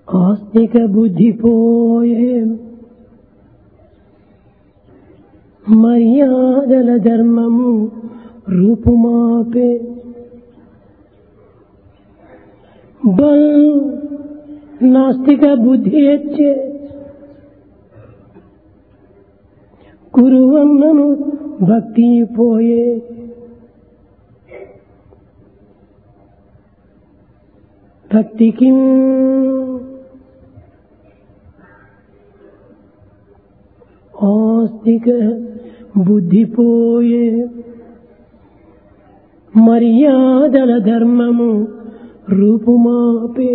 ఆస్తిక బుద్ధి పోయే మర్యాదల ధర్మము రూపుమాపే బల్ నాస్తిక బుద్ధి వచ్చే కురువన్నను భక్తి పోయే భక్తికి ఆస్తిక బుద్ధి పోయే మర్యాదల ధర్మము రూపుమాపే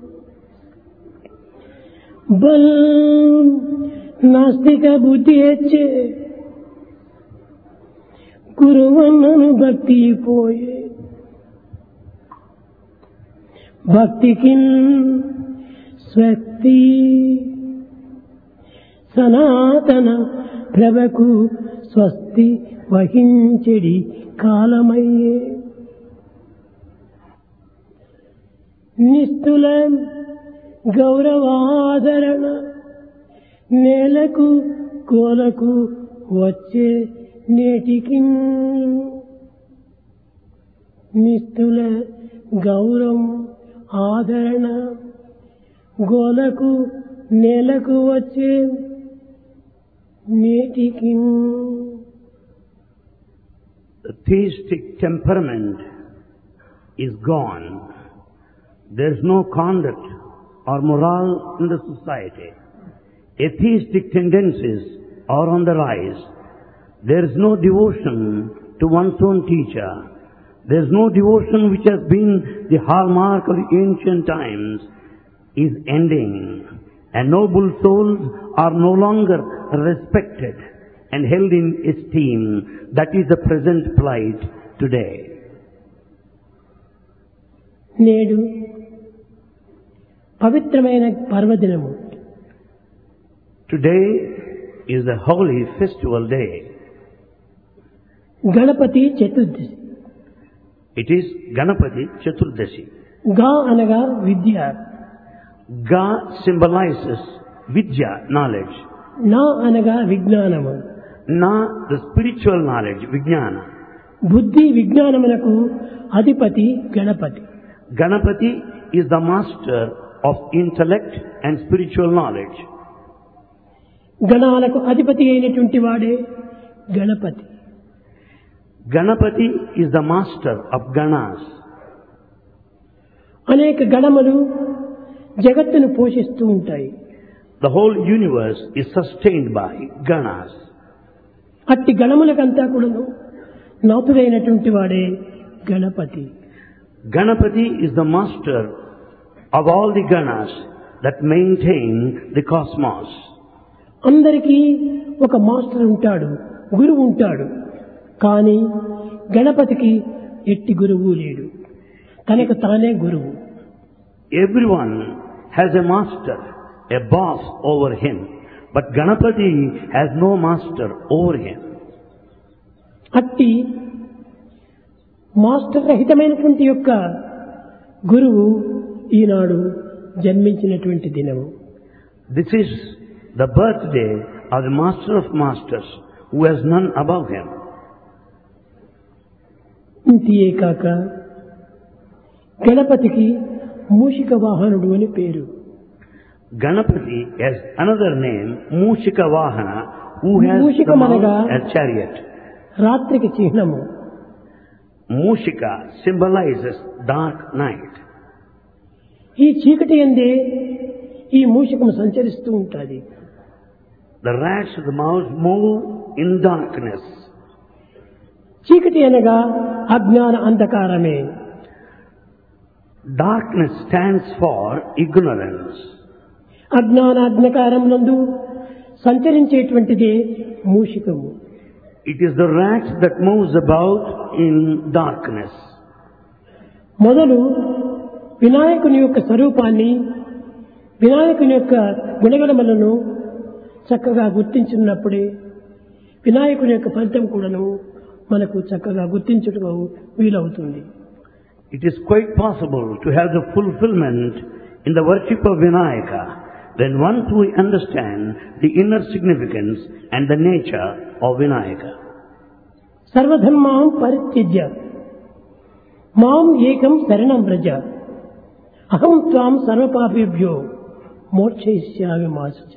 బల్ నాస్తిక బుద్ధి వచ్చే గురువన్నను భక్తి పోయే భక్తికి స్వస్తి సనాతన ప్రభకు స్వస్తి వహించెడి కాలమయ్యే నిస్తుల గౌరవాదరణ నేలకు కోలకు వచ్చే నేటికి నిస్తుల గౌరవం ఆదరణ గోలకు నేలకు వచ్చే నేటికి The theistic temperament is gone. There is no conduct or morale in the society. Atheistic tendencies are on the rise. There is no devotion to one's own teacher. There is no devotion which has been the hallmark of the ancient times is ending. And noble souls are no longer respected and held in esteem. That is the present plight today. నేడు పవిత్రమైన పర్వదినము Today is the holy festival day. Ganapati Chaturdashi It is Ganapati Chaturdashi. గా అనగా విద్య Ga symbolizes Vidya, knowledge. నా అనగా విజ్ఞానము Na, the spiritual knowledge, Vijnana. బుద్ధి విజ్ఞానమునకు అధిపతి Ganapati Ganapati is the master of intellect and spiritual knowledge. గణాలకు అధిపతి అయినటువంటి వాడే Ganapati Ganapati is the master of Ganas. అనేక గణములు జగత్తును పోషిస్తూ ఉంటాయి The whole universe is sustained by Ganas. అట్టి గణములకంతా కూడాను నాథుడైనటువంటి వాడే Ganapati Ganapati is the master of all the Ganas that maintain the cosmos. అందరికీ ఒక మాస్టర్ ఉంటాడు గురువు ఉంటాడు కానీ గణపతికి ఎట్టి గురువు లేడు తనకు తానే గురువు Everyone has a master, a boss over him. But Ganapati has no master over him. అట్టి మాస్టర్ రహితమైనటువంటి యొక్క గురువు ఈనాడు జన్మించినటువంటి దినము This is the birthday of the master of masters who has none above him. ఇంతియే కాక గణపతికి మూషిక వాహనుడు అని పేరు Ganapati has another name, Mushika Vahana, who has the Mushika-managa- mount and chariot. రాత్రికి చిహ్నము Mushika symbolizes dark night. ఈ చీకటి ఎందే ఈ మూషికము సంచరిస్తూ ఉంటుంది The rats of the mouse move in darkness. చీకటి అనగా అజ్ఞాన అంధకారమే Darkness stands for ignorance. అజ్ఞాన అంధకారం నందు సంచరించేటువంటిదే మూషికము It is the rat that moves about in darkness. మొదలు వినాయకుని యొక్క స్వరూపాన్ని వినాయకుని యొక్క గుణగణములను చక్కగా గుర్తించినప్పుడే వినాయకుని యొక్క ఫలితం కూడాను మనకు చక్కగా గుర్తించడం వీలవుతుంది It is quite possible to have the fulfillment in the worship of Vinayaka, then once we understand the inner significance and the nature of Vinayaka. సర్వధర్మాం పరిత్యజ్య మాం ఏకం శరణం వ్రజ అహం త్వాం సర్వపాపేభ్యో మోక్షయిష్యామి మాసుచ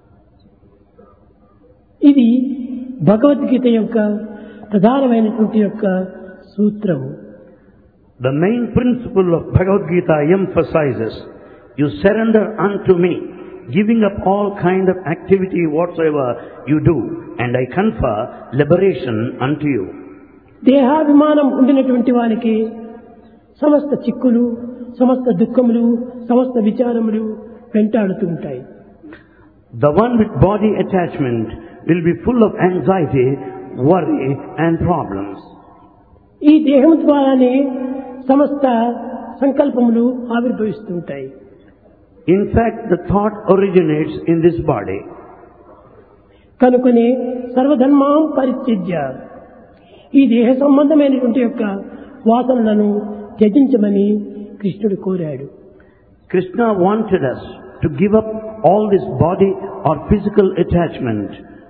ఇది భగవద్గీత యొక్క ప్రధానమైనటువంటి యొక్క సూత్రము The main principle of Bhagavad Gita emphasizes, you surrender unto me, giving up all kind of activity whatsoever you do, and I confer liberation unto you. దేహాభిమానం ఉండినటువంటి వానికి సమస్త చిక్కులు సమస్త దుఃఖములు సమస్త విచారములు వెంటాడుతూ ఉంటాయి The one with body attachment will be full of anxiety, worry, and problems. ఈ దేహం ద్వారానే సమస్త సంకల్పములు ఆవిర్భవిస్తుంటాయి In fact, the thought originates in this body. కనుకనే సర్వధర్మాం పరిత్యజ్య ఈ దేహ సంబంధమైనటువంటి యొక్క వాసనలను త్యజించమని కృష్ణుడు కోరాడు Krishna wanted us to give up all this body or physical attachment.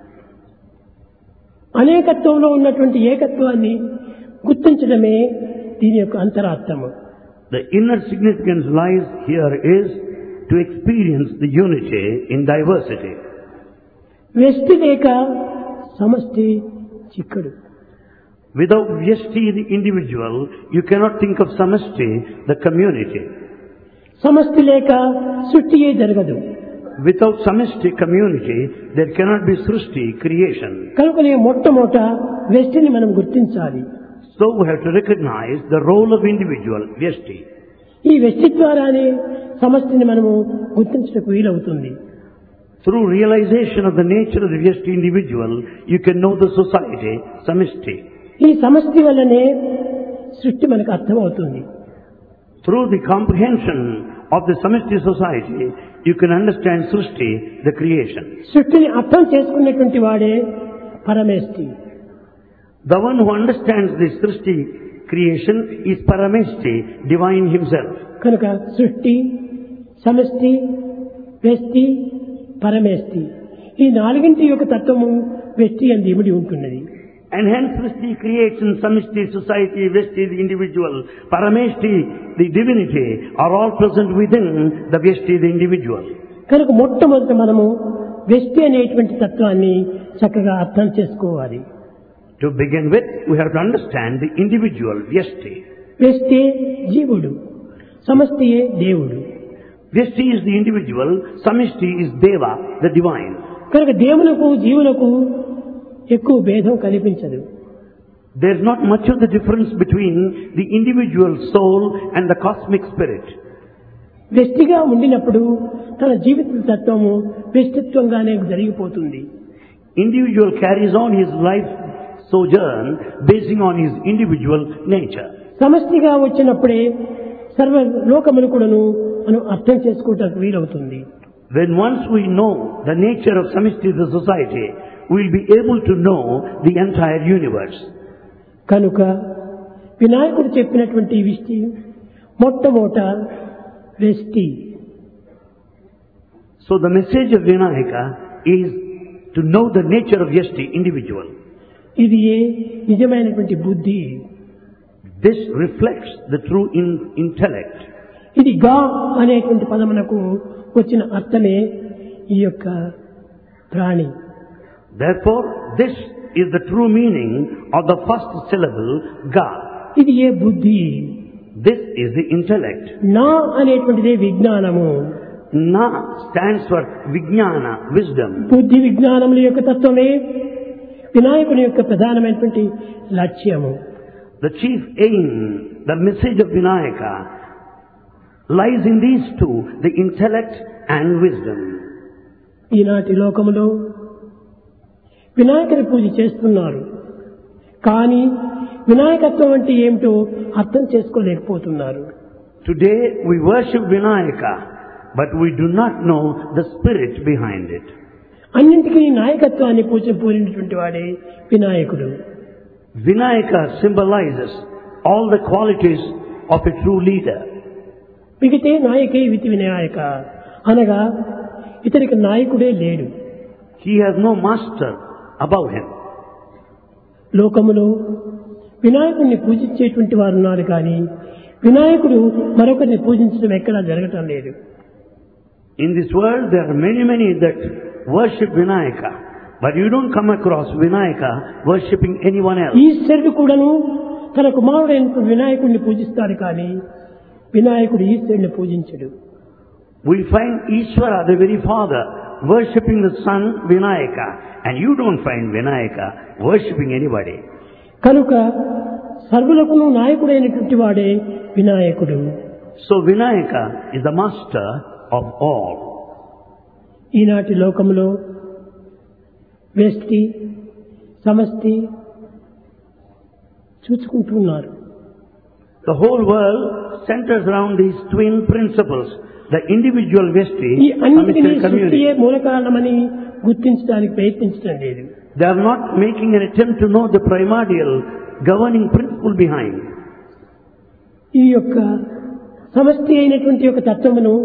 అనేకత్వంలో ఉన్నటువంటి ఏకత్వాన్ని గుర్తించడమే దీని యొక్క అంతరార్థము The inner significance lies here is to experience the unity in diversity. వ్యష్టి లేక సమష్టి చిక్కడు Without Vyashti, the individual, you cannot think of Samasti, the community. సమష్టి లేక సృష్టియే జరగదు Without Samasti community, there cannot be Srushti, creation. కనుకనే మొట్టమొదట వ్యష్టిని మనం గుర్తించాలి So we have to recognize the role of individual, Vyashti. ఈ వ్యష్టి ద్వారానే సమష్టిని మనము గుర్తించడానికి వీలవుతుంది Through realization of the nature of the Vyashti individual, you can know the society, Samasti. ఈ సమష్టి వల్లనే సృష్టి మనకు అర్థమవుతుంది Through the comprehension of the Samasti society, you can understand Srushti, the creation. సృష్టిని అర్థం చేసుకున్నటువంటి వాడే పరమేష్టి The one who understands this Srushti creation is Parameshti, divine himself. కనుక సృష్టి సమష్టి వ్యష్టి పరమేష్టి ఈ నాలుగింటి యొక్క తత్వము వ్యష్టి అని ఇమిడి ఉంటున్నది And hence Srushti creation, Samishti, society, Vyashti, the individual, Parameshti, the divinity, are all present within the Vyashti, the individual. కనుక మొట్టమొదట మనము వ్యష్టి అనేటువంటి తత్వాన్ని చక్కగా అర్థం చేసుకోవాలి To begin with, we have to understand the individual, Vyashti. వ్యష్టి జీవుడు సమష్టియే దేవుడు Vyashti is the individual, Samishti is Deva, the divine. కనుక దేవులకు జీవులకు ఎక్కువ భేదం కనిపించదు There is not much of the difference between the individual soul and the cosmic spirit. వ్యష్టిగా ఉండినప్పుడు తన జీవిత తత్వము వ్యష్టిత్వంగానే జరిగిపోతుంది Individual carries on his life sojourn basing on his individual nature. సమష్టిగా వచ్చినప్పుడే సర్వ లోకములు కూడాను మనం అర్థం చేసుకోవటానికి వీలవుతుంది When once we know the nature of Samishti, the society, we will be able to know the entire universe. కనుక వినాయకుడు చెప్పినటువంటి ఈ విష్టి మొట్టమొదట వ్యష్టి So the message of Vinayaka is to know the nature of Yashti, individual. ఇది ఏ నిజమైనటువంటి బుద్ధి This reflects the true in- intellect. ఇది గా అనేటువంటి పదమునకు వచ్చిన అర్థమే ఈ యొక్క ప్రాణి Therefore, this is the true meaning of the first syllable, Ga. ఇది ఏ బుద్ధి This is the intellect. నా అనేటువంటిదే విజ్ఞానము Na stands for Vijnana, wisdom. బుద్ధి విజ్ఞానముల యొక్క తత్వమే వినాయకుని యొక్క ప్రధానమైనటువంటి లక్ష్యము The chief aim, the message of Vinayaka, lies in these two, the intellect and wisdom. ఈనాటి లోకములో వినాయకుని పూజ చేస్తున్నారు కానీ వినాయకత్వం అంటే ఏమిటో అర్థం చేసుకోలేకపోతున్నారు Today we worship Vinayaka, but we do not know the spirit behind it. అన్నింటికీ నాయకత్వాన్ని పూజ పూరినటువంటి వాడే వినాయకుడు Vinayaka symbolizes all the qualities of a true leader. మిగితే నాయకే వితి Vinayaka అనగా ఇతనికి నాయకుడే లేడు He has no master above him. లోకములో వినాయకుడిని పూజించేటువంటి వారు ఉన్నారు కానీ వినాయకుడు మరొకరిని పూజించడం ఎక్కడా జరగటం లేదు In this world, there are many, many that worship Vinayaka. But you don't come across Vinayaka worshipping anyone else. ఈశ్వరుడు కూడాను తన కుమారుడైన వినాయకుడిని పూజిస్తాడు కానీ వినాయకుడు ఈశ్వరుని పూజించడు We find Ishvara, the very father, worshipping the son Vinayaka. And you don't find Vinayaka worshipping anybody. కనుక సర్వులకును నాయకుడైనటువంటి వాడే వినాయకుడు So Vinayaka is the master of all. ఈనాటి లోకంలో వ్యష్టి సమష్టి చూసుకుంటున్నారు The whole world centers around these twin principles. The individual Vesti, ఈ అన్నిటినీ Samishta community. సృష్టియే మూల కారణమని గుర్తించడానికి ప్రయత్నించడం లేదు They are not making an attempt to know the primordial governing principle behind. ఈ యొక్క సమష్టి అయినటువంటి యొక్క తత్వమును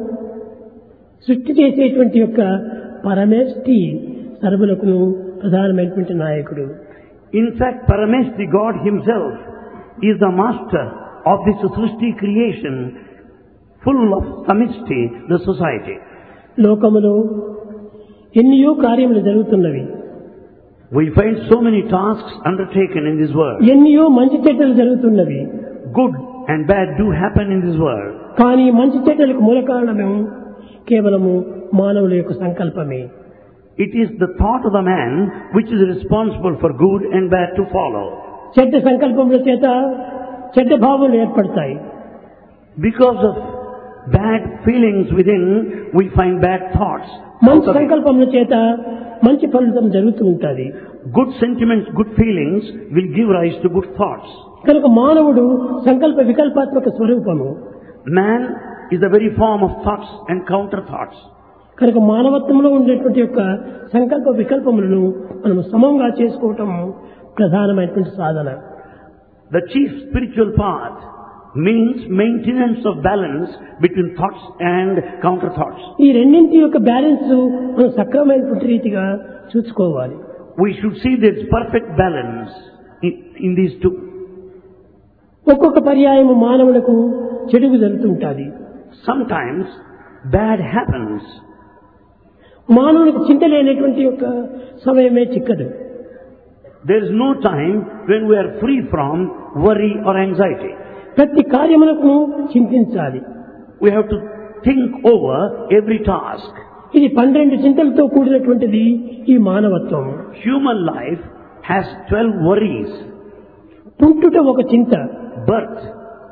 సృష్టి చేసేటువంటి యొక్క పరమేష్టి సర్వులకును ప్రధానమైనటువంటి నాయకుడు In fact, Parameshti, God himself, is the master of this Srishti creation full of samishti, the society. లోకములో ఎన్నో కార్యములు జరుగుతున్నవి We find so many tasks undertaken in this world. ఎన్నో మంచి చెడ్డలు జరుగుతున్నవి Good and bad do happen in this world. కానీ మంచి చెడ్డలకు మూల కారణము కేవలము మానవుల యొక్క సంకల్పమే It is the thought of the man which is responsible for good and bad to follow. చెడ్డ సంకల్పముల చేత చెడ్డ భావములు ఏర్పడతాయి Because of bad feelings within, we find bad thoughts. మంచి out of it. సంకల్పముల చేత మంచి ఫలితం జరుగుతూ ఉంటుంది Good sentiments, good feelings will give rise to good thoughts. కనుక మానవుడు సంకల్ప వికల్పాత్మక స్వరూపము Man is the very form of thoughts and counter thoughts. కనుక మానవత్వంలో ఉండేటువంటి యొక్క సంకల్ప వికల్పములను మనం సమంగా చేసుకోవటం ప్రధానమైనటువంటి సాధన The chief spiritual path means maintenance of balance between thoughts and counter thoughts. ఈ రెండింటి యొక్క బ్యాలెన్స్ మనం సక్రమైనటువంటి రీతిగా చూసుకోవాలి We should see there's perfect balance in, in these two. ఒక్కొక్క పర్యాయము మానవులకు చెడుగు జరుగుతుంటుంది Sometimes bad happens. మానవునికి చింత లేనటువంటి యొక్క సమయమే చిక్కదు There is no time when we are free from worry or anxiety. ప్రతి కార్యములకు చింతించాలి We have to think over every task. ఇది పన్నెండు చింతలతో కూడినటువంటిది ఈ మానవత్వం Human life has 12 worries. పుట్టుట ఒక చింత Birth,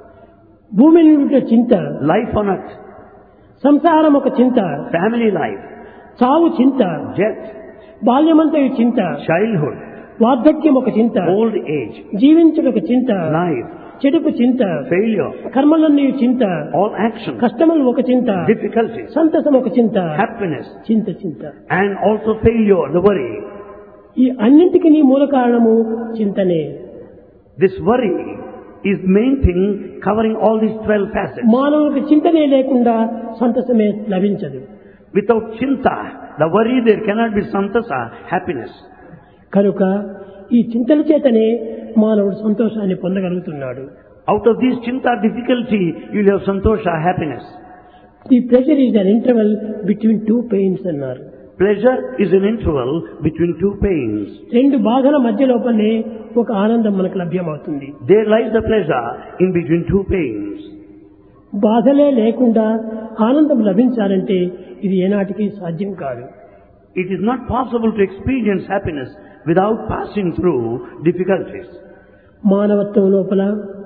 భూమి నుండి చింత life on earth, సంసారం ఒక చింత family life, చావు చింత death, బాల్యమంతయు చింత childhood, వార్ధక్యం ఒక చింత old age, జీవించుట ఒక చింత life, చెడుకు చింత failure, కర్మలన్నీ చింత all actions, కష్టములు ఒక చింత difficulties, సంతసం ఒక చింత happiness, చింత చింత and also failure, the worry. ఈ అన్నింటికి నీ మూల కారణము చింతనే This worry is main thing covering all these 12 facets. మానవునికి చింతనే లేకుండా సంతసమే లభించదు Without chinta, the worry, there cannot be santasa, happiness. కనుక ఈ చింతల చేతనే మానవుడు సంతోషాన్ని పొందగలుగుతున్నాడు Out of this chinta difficulty, you will have santosha, happiness. The pleasure is an interval between two pains అన్నారు Pleasure is an interval between two pains. రెండు బాధల మధ్య లోపలనే ఒక ఆనందం మనకు లభ్యమవుతుంది There lies the pleasure in between two pains. బాధలే లేకుండా ఆనందం లభించాలంటే ఇది ఏనాటికి సాధ్యం కాదు It is not possible to experience happiness without passing through difficulties. మానవత్వం లోపల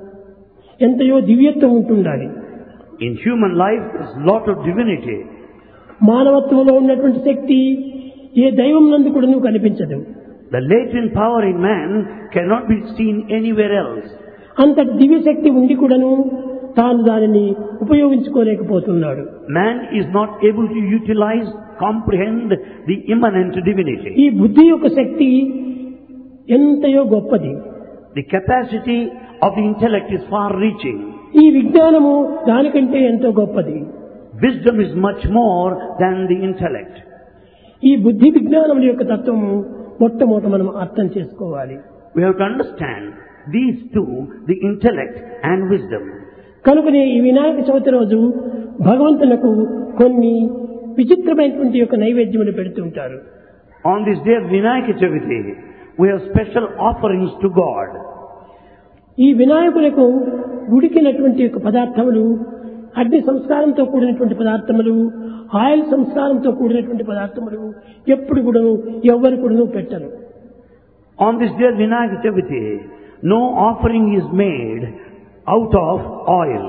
ఎంతయో దివ్యత్వం ఉంటుండాలి In human life, there's lot of divinity. మానవత్వంలో ఉన్నటువంటి శక్తి ఏ దైవం నందు కూడా నువ్వు కనిపించదు The latent power in man cannot be seen anywhere else. అంతటి దివ్య శక్తి ఉండి కూడాను తాను దానిని ఉపయోగించుకోలేకపోతున్నాడు Man is not able to utilize, comprehend the immanent divinity. ఈ బుద్ధి యొక్క శక్తి ఎంతయో గొప్పది The capacity of the intellect is far reaching. ఈ విజ్ఞానము దానికంటే ఎంతో గొప్పది Wisdom is much more than the intellect. ఈ బుద్ధి విజ్ఞానముల యొక్క తత్వము మొట్టమొదట మనం అర్థం చేసుకోవాలి We have to understand these two, the intellect and wisdom. కనుకనే ఈ వినాయక చవితి రోజు భగవంతునకు కొన్ని విచిత్రమైనటువంటి యొక్క నైవేద్యములు పెడుతుంటారు On this day of Vinayaka Chaviti, we have special offerings to God. ఈ వినాయకులకు ఉడికినటువంటి యొక్క పదార్థములు అగ్ని సంస్కారంతో కూడినటువంటి పదార్థములు ఆయిల్ సంస్కారంతో కూడినటువంటి పదార్థములు ఎప్పుడు కూడా ఎవ్వరు కూడా పెట్టరు On this day of Vinayaka Chaviti, no offering is made out of oil.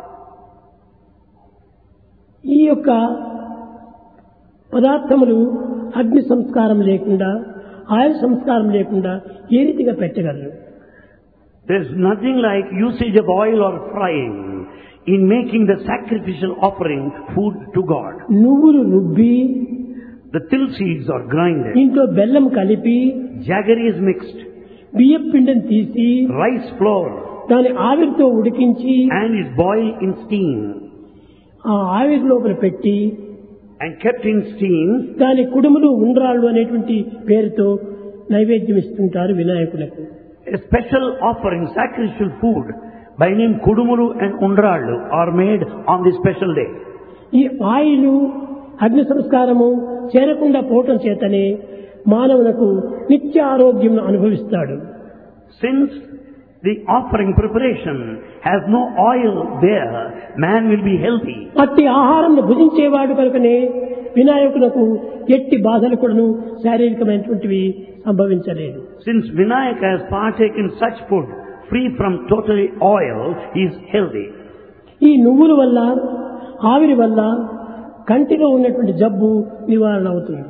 ఈ యొక్క పదార్థములు అగ్ని సంస్కారం లేకుండా ఆయిల్ సంస్కారం లేకుండా ఏ రీతిగా పెట్టగలరు There's nothing like usage of oil or frying in making the sacrificial offering food to God. నువ్వులు రుబ్బి The till seeds are grinded, ఇంట్లో బెల్లం కలిపి jaggery is mixed, బియ్యం పిండిని తీసి rice flour, దాని ఆవిరితో ఉడికించి and is boiled in steam ఆ ఆవిరి లోపల పెట్టి and kept in steam దాని కుడుములు ఉండ్రాళ్ళు అనేటువంటి పేరుతో నైవేద్యం ఇస్తుంటారు వినాయకులకు A special offering, sacrificial food by name Kudumuru and Undralu are made on this special day. ఈ ఆయిలు అగ్ని సంస్కారము చేరకుండా పోవటం చేతనే మానవులకు నిత్య ఆరోగ్యం అనుభవిస్తాడు Since the offering preparation has no oil there, man will be healthy. అట్టి ఆహారం భుజించేవాడు కనుకనే వినాయకులకు ఎట్టి బాధలు కూడాను శారీరకమైనటువంటివి సంభవించలేదు Since Vinayaka has partaken such food free from totally oil, he is healthy. ఈ నువ్వుల వల్ల ఆవిరి వల్ల కంటిలో ఉన్నటువంటి జబ్బు నివారణ అవుతుంది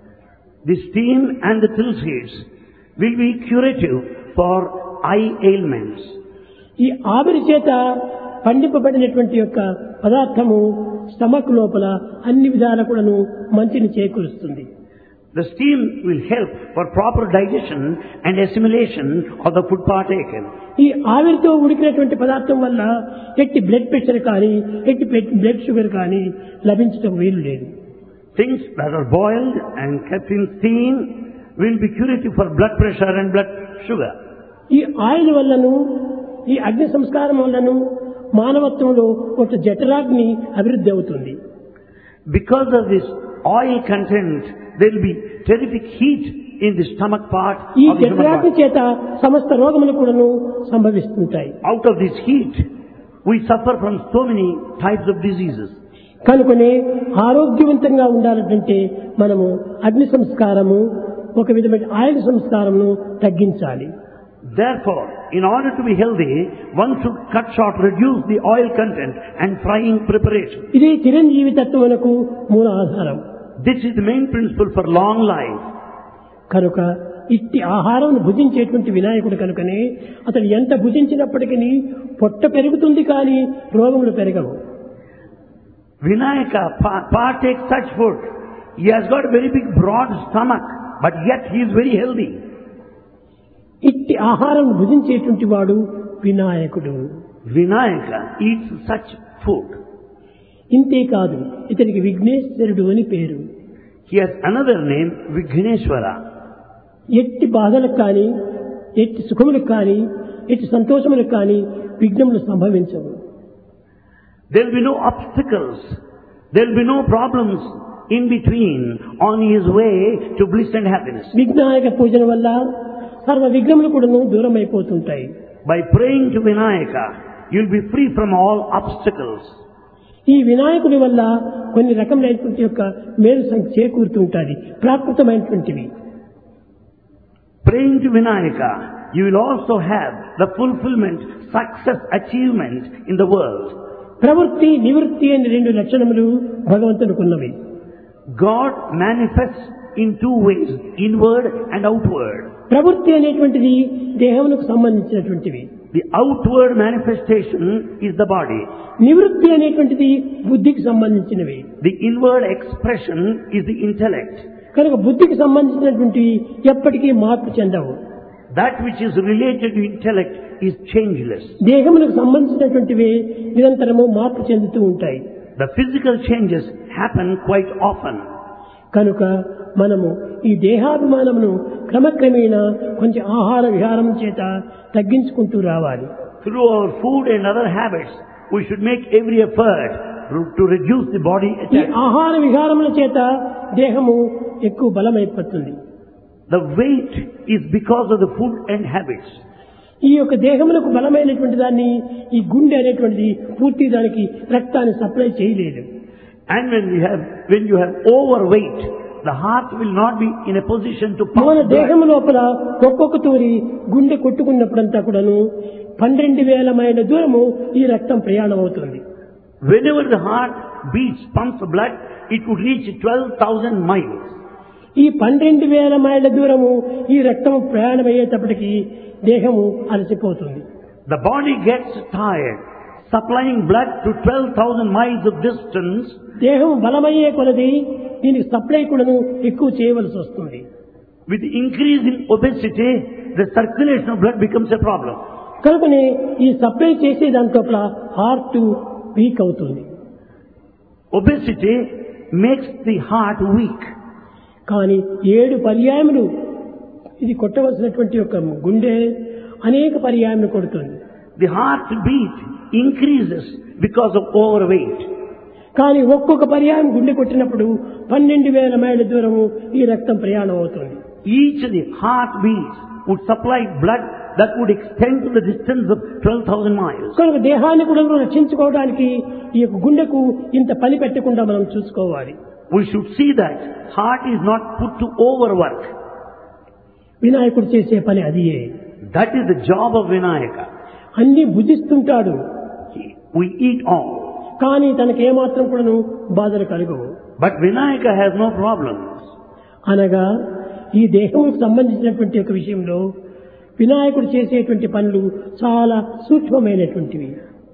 The steam and the till seeds will be curative for eye ailments. ఈ ఆవిరి చేత పండింపబడినటువంటి యొక్క పదార్థము స్టమక్ లోపల అన్ని విధాల కూడాను మంచిని చేకూరుస్తుంది The steam will help for proper digestion and assimilation of the food partaken. ఈ ఆవిరితో ఉడికినటువంటి పదార్థం వల్ల ఎట్టి బ్లడ్ ప్రెషర్ కానీ ఎట్టి బ్లడ్ షుగర్ కానీ లభించడం వీలు లేదు Things that are boiled and kept in steam will be curative for blood pressure and blood sugar. ఈ ఆయిల్ వల్లను ఈ అగ్ని సంస్కారం వల్లను మానవత్వంలో ఒక జఠరాగ్ని అభివృద్ధి అవుతుంది Because of this oil content, there will be terrific heat in the stomach part ఈ of the human జఠరాగ్ని body. చేత సమస్త రోగములు కూడాను సంభవిస్తుంటాయి Out of this heat, we suffer from so many types of diseases. కనుకనే ఆరోగ్యవంతంగా ఉండాలంటే మనము అగ్ని సంస్కారము ఒక విధమైన ఆయుధ సంస్కారమును తగ్గించాలి Therefore, in order to be healthy, one should cut short, reduce the oil content and frying preparation. ఇది చిరంజీవి తత్వమునకు మూల ఆధారం This is the main principle for long life. కనుక ఇట్టి ఆహారం భుజించేటువంటి వినాయకుడు కనుకనే అతడు ఎంత భుజించినప్పటికీ పొట్ట పెరుగుతుంది కానీ రోగములు పెరగవు Vinayaka pa- partakes such food. He has got a very big broad stomach, but yet he is very healthy. ఇట్టి ఆహారం భుజించేటువంటి వాడు వినాయకుడు Vinayaka eats such food. ఇంతే కాదు ఇతనికి విఘ్నేశ్వరుడు అని పేరు He has another name, Vighneshwara. ఎట్టి బాధలకు కానీ ఎట్టి సుఖములకు కానీ ఎట్టి సంతోషములకు కానీ విఘ్నములు సంభవించవు There will be no obstacles. There will be no problems in between on his way to bliss and happiness. విఘ్నాయక పూజన వల్ల సర్వ విఘ్నములు కూడాను దూరం అయిపోతుంటాయి By praying to Vinayaka, you'll be free from all obstacles. ఈ వినాయకుడి వల్ల కొన్ని రకములైనటువంటి యొక్క మేలు సం- చేకూరుతుంటుంది ప్రాకృతమైనటువంటివి Praying to Vinayaka, you will also have the fulfillment, success, achievement in the world. ప్రవృత్తి నివృత్తి అనే రెండు లక్షణములు భగవంతునికున్నవి God manifests in two ways, inward and outward. ప్రవృత్తి అనేటువంటిది దేహమునకు సంబంధించినటువంటివి The outward manifestation is the body. నివృత్తి అనేటువంటిది బుద్ధికి సంబంధించినవి The inward expression is the intellect. కనుక బుద్ధికి సంబంధించినటువంటి ఎప్పటికీ మార్పు చెందవు That which is related to intellect is changeless. దేహములకు సంబంధించినటువంటివి నిరంతరము మార్పు చెందుతూ ఉంటాయి The physical changes happen quite often. కనుక మనము ఈ దేహాభిమానమును క్రమక్రమేణా కొంచెం ఆహార విహారం చేత తగ్గించుకుంటూ రావాలి Through our food and other habits, we should make every effort to reduce the body ఈ attachment. ఆహార విహారముల చేత దేహము ఎక్కువ బలమైపోతుంది The weight is because of the food and habits. ఈ యొక్క దేహములకు బలమైనటువంటి దాన్ని ఈ గుండె అనేటువంటిది పూర్తి దానికి రక్తాన్ని సప్లై చేయలేదు And when we have, when you have overweight, the heart will not be in a position to pump మన blood. దేహం లోపల ఒక్కొక్క తూరి గుండె కొట్టుకున్నప్పుడంతా కూడాను పన్నెండు వేల మైళ్ళ దూరము ఈ రక్తం ప్రయాణం అవుతుంది Whenever the heart beats, pumps the blood, it would reach 12,000 miles. ఈ పన్నెండు వేల మైళ్ళ దూరము ఈ రక్తం ప్రయాణం అయ్యేటప్పటికి దేహము అలసిపోతుంది The body gets tired. Supplying blood to 12,000 miles of distance, దేహం బలమయ్యే కొలది దీనికి సప్లై కూడాను ఎక్కువ చేయవలసి వస్తుంది with increase in obesity, the circulation of blood becomes a problem. కనుకనే ఈ సప్లై చేసే దాంట్లో హార్ట్ వీక్ అవుతుంది Obesity makes the heart weak. కానీ ఏడు పర్యాయములు ఇది కొట్టవలసినటువంటి యొక్క గుండె అనేక పర్యాయములు కొడుతుంది The heartbeat increases because of overweight. కానీ ఒక్కొక్క పర్యాయం గుండె కొట్టినప్పుడు పన్నెండు వేల మైళ్ళ దూరము ఈ రక్తం ప్రయాణం అవుతుంది Each of the heartbeats would supply blood that would extend to the distance of 12,000 miles. కనుక దేహాన్ని కూడా రక్షించుకోవడానికి ఈ యొక్క గుండెకు ఇంత పని పెట్టకుండా మనం చూసుకోవాలి We should see that heart is not put to overwork. వినాయకుడు చేసే పని అదియే That is the job of Vinayaka. అన్ని భుజిస్తుంటాడు He- We eat all. కానీ తనకి ఏమాత్రం కూడాను బాధలు కలగవు But Vinayaka has no problems. అనగా ఈ దేహముకు సంబంధించినటువంటి ఒక విషయంలో వినాయకుడు చేసేటువంటి పనులు చాలా సూక్ష్మమైనటువంటివి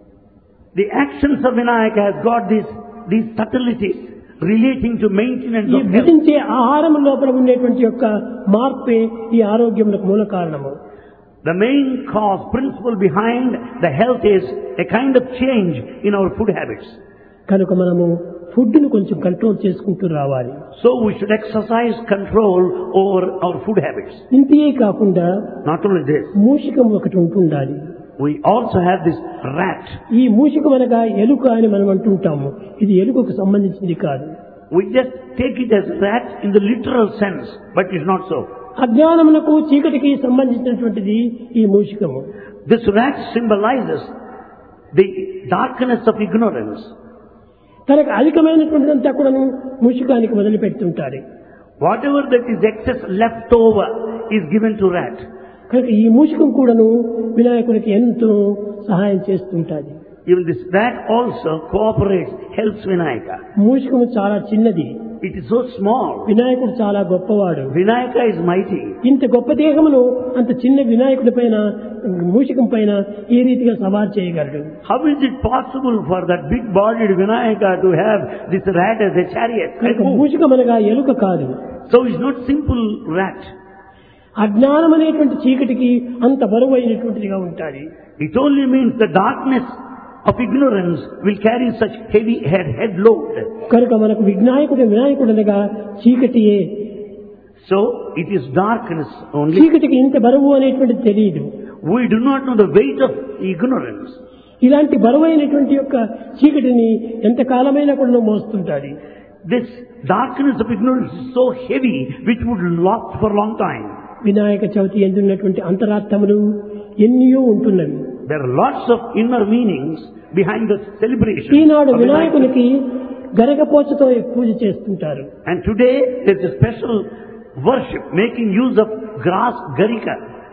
The actions of Vinayaka has got these, these subtleties relating to maintenance ఈ of health. భుజించే ఆహారం లోపల ఉండేటువంటి యొక్క మార్పే ఈ ఆరోగ్యములకు మూల కారణము The main cause, principle behind the health is a kind of change in our food habits. కనుక మనము ఫుడ్ను కొంచెం కంట్రోల్ చేసుకుంటూ రావాలి So we should exercise control over our food habits. ఇంతే కాకుండా Not only this, మూషికం ఒకటి ఉంటుండాలి we also have this rat. ఈ మూషికం అనగా ఎలుక అని మనం అంటుంటాము ఇది ఎలుకకు సంబంధించింది కాదు We just take it as rat in the literal sense, but it's not so. అజ్ఞానమునకు చీకటికి సంబంధించినటువంటిది ఈ మూషికము This rat symbolizes the darkness of ignorance. తనకు అధికమైనటువంటిదంతా కూడాను మూషికానికి వదిలిపెడుతుంటాడు Whatever that is excess left over is given to rat. కనుక ఈ మూషికం కూడాను వినాయకుడికి ఎంతో సహాయం చేస్తుంటాది Even this rat also cooperates, helps Vinayaka. మూషికము చాలా చిన్నది It is so small. వినాయకుడు చాలా గొప్పవాడు Vinayaka is mighty. ఇంత గొప్ప దేహమును అంత చిన్న వినాయకుడి పైన మూషికం పైన ఏ రీతిగా సవాల్ చేయగలడు How is it possible for that big-bodied Vinayaka to have this rat as a chariot? and కనుక move? మూషికం అనగా ఎలుక కాదు So it's not simple rat. అజ్ఞానం అనేటువంటి చీకటికి అంత బరువు అయినటువంటిదిగా ఉంటుంది It only means the darkness of ignorance will carry such heavy head, head load. కనుక మనకు విఘ్నాయకుడు వినాయకుడు అనగా చీకటియే So it is darkness only. చీకటికి ఇంత బరువు అనేటువంటిది తెలియదు We do not know the weight of ignorance. ఇలాంటి బరువైనటువంటి యొక్క చీకటిని ఎంత కాలమైనా కూడా మోస్తుంటాడు This darkness of ignorance is so heavy which would last for a long time. Vinayaka Chavithi ఎందున్నటువంటి అంతరార్థములు ఎన్నో ఉంటున్నవి There are lots of inner meanings behind the celebration. Eenadu of Vinayaka. వినాయకునికి గరగపోచతో పూజ చేస్తుంటారు And today there's a special worship making use of grass garika.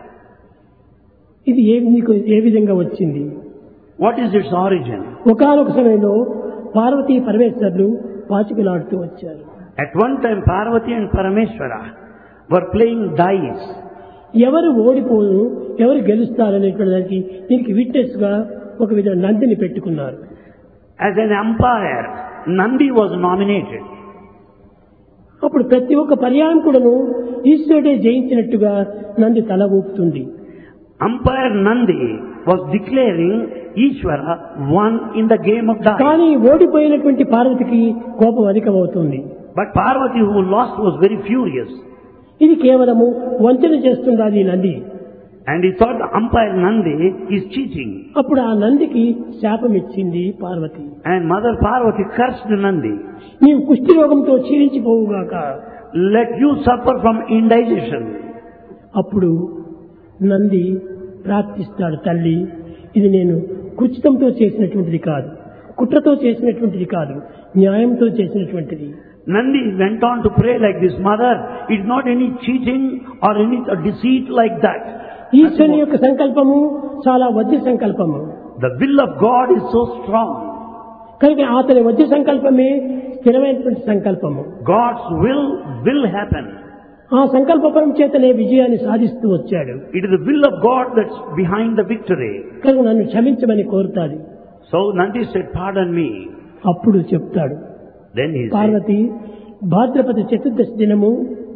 ఇది ఏ మీకు ఏ విధంగా వచ్చింది What is its origin? ఒకనొక సమయంలో పార్వతీ పరమేశ్వరులు పాచికలాడుతూ వచ్చారు At one time Parvati and Parameshwara were playing dice. ఎవరు ఓడిపోను ఎవరు గెలుస్తారు అనేటువంటి దానికి దీనికి విట్నెస్ గా ఒక విధ నందిని పెట్టుకున్నారు As an umpire, Nandi was nominated. అప్పుడు ప్రతి ఒక్క పర్యాయం కూడాను ఈశ్వరుడే జయించినట్టుగా నంది తల ఊపుతుంది Umpire Nandi was declaring Ishvara won in the game of dice. కానీ ఓడిపోయినటువంటి పార్వతికి కోపం అధికమవుతుంది But Parvati who lost was very furious. ఇది కేవలము వంచన చేస్తున్నది ఈ Nandi And he thought the umpire Nandi is cheating. అప్పుడు ఆ నందికి శాపం ఇచ్చింది Parvati And Mother Parvati cursed Nandi. నీవు కుష్టి రోగంతో క్షీణించిపోవుగాక Let you suffer from indigestion. అప్పుడు నంది ప్రార్థిస్తాడు తల్లి ఇది నేను కుచితంతో చేసినటువంటిది కాదు కుట్రతో చేసినటువంటిది కాదు న్యాయంతో చేసినటువంటిది Nandi went on to pray like this, Mother, it's not any cheating or any deceit like that. ఈశ్వరుని యొక్క సంకల్పము చాలా వజ్ర సంకల్పము The will of God is so strong. కనుక అతని వజ్ర సంకల్పమే స్థిరమైనటువంటి సంకల్పము God's will will happen. ఆ సంకల్పం చేతనే విజయాన్ని సాధిస్తూ వచ్చాడు It is the will of God that's behind the victory. కనుక నన్ను క్షమించమని కోరుతాది So Nandi said, pardon me. అప్పుడు చెప్తాడు Then he said, పార్వతి భాద్రపద చతుర్దశి దినము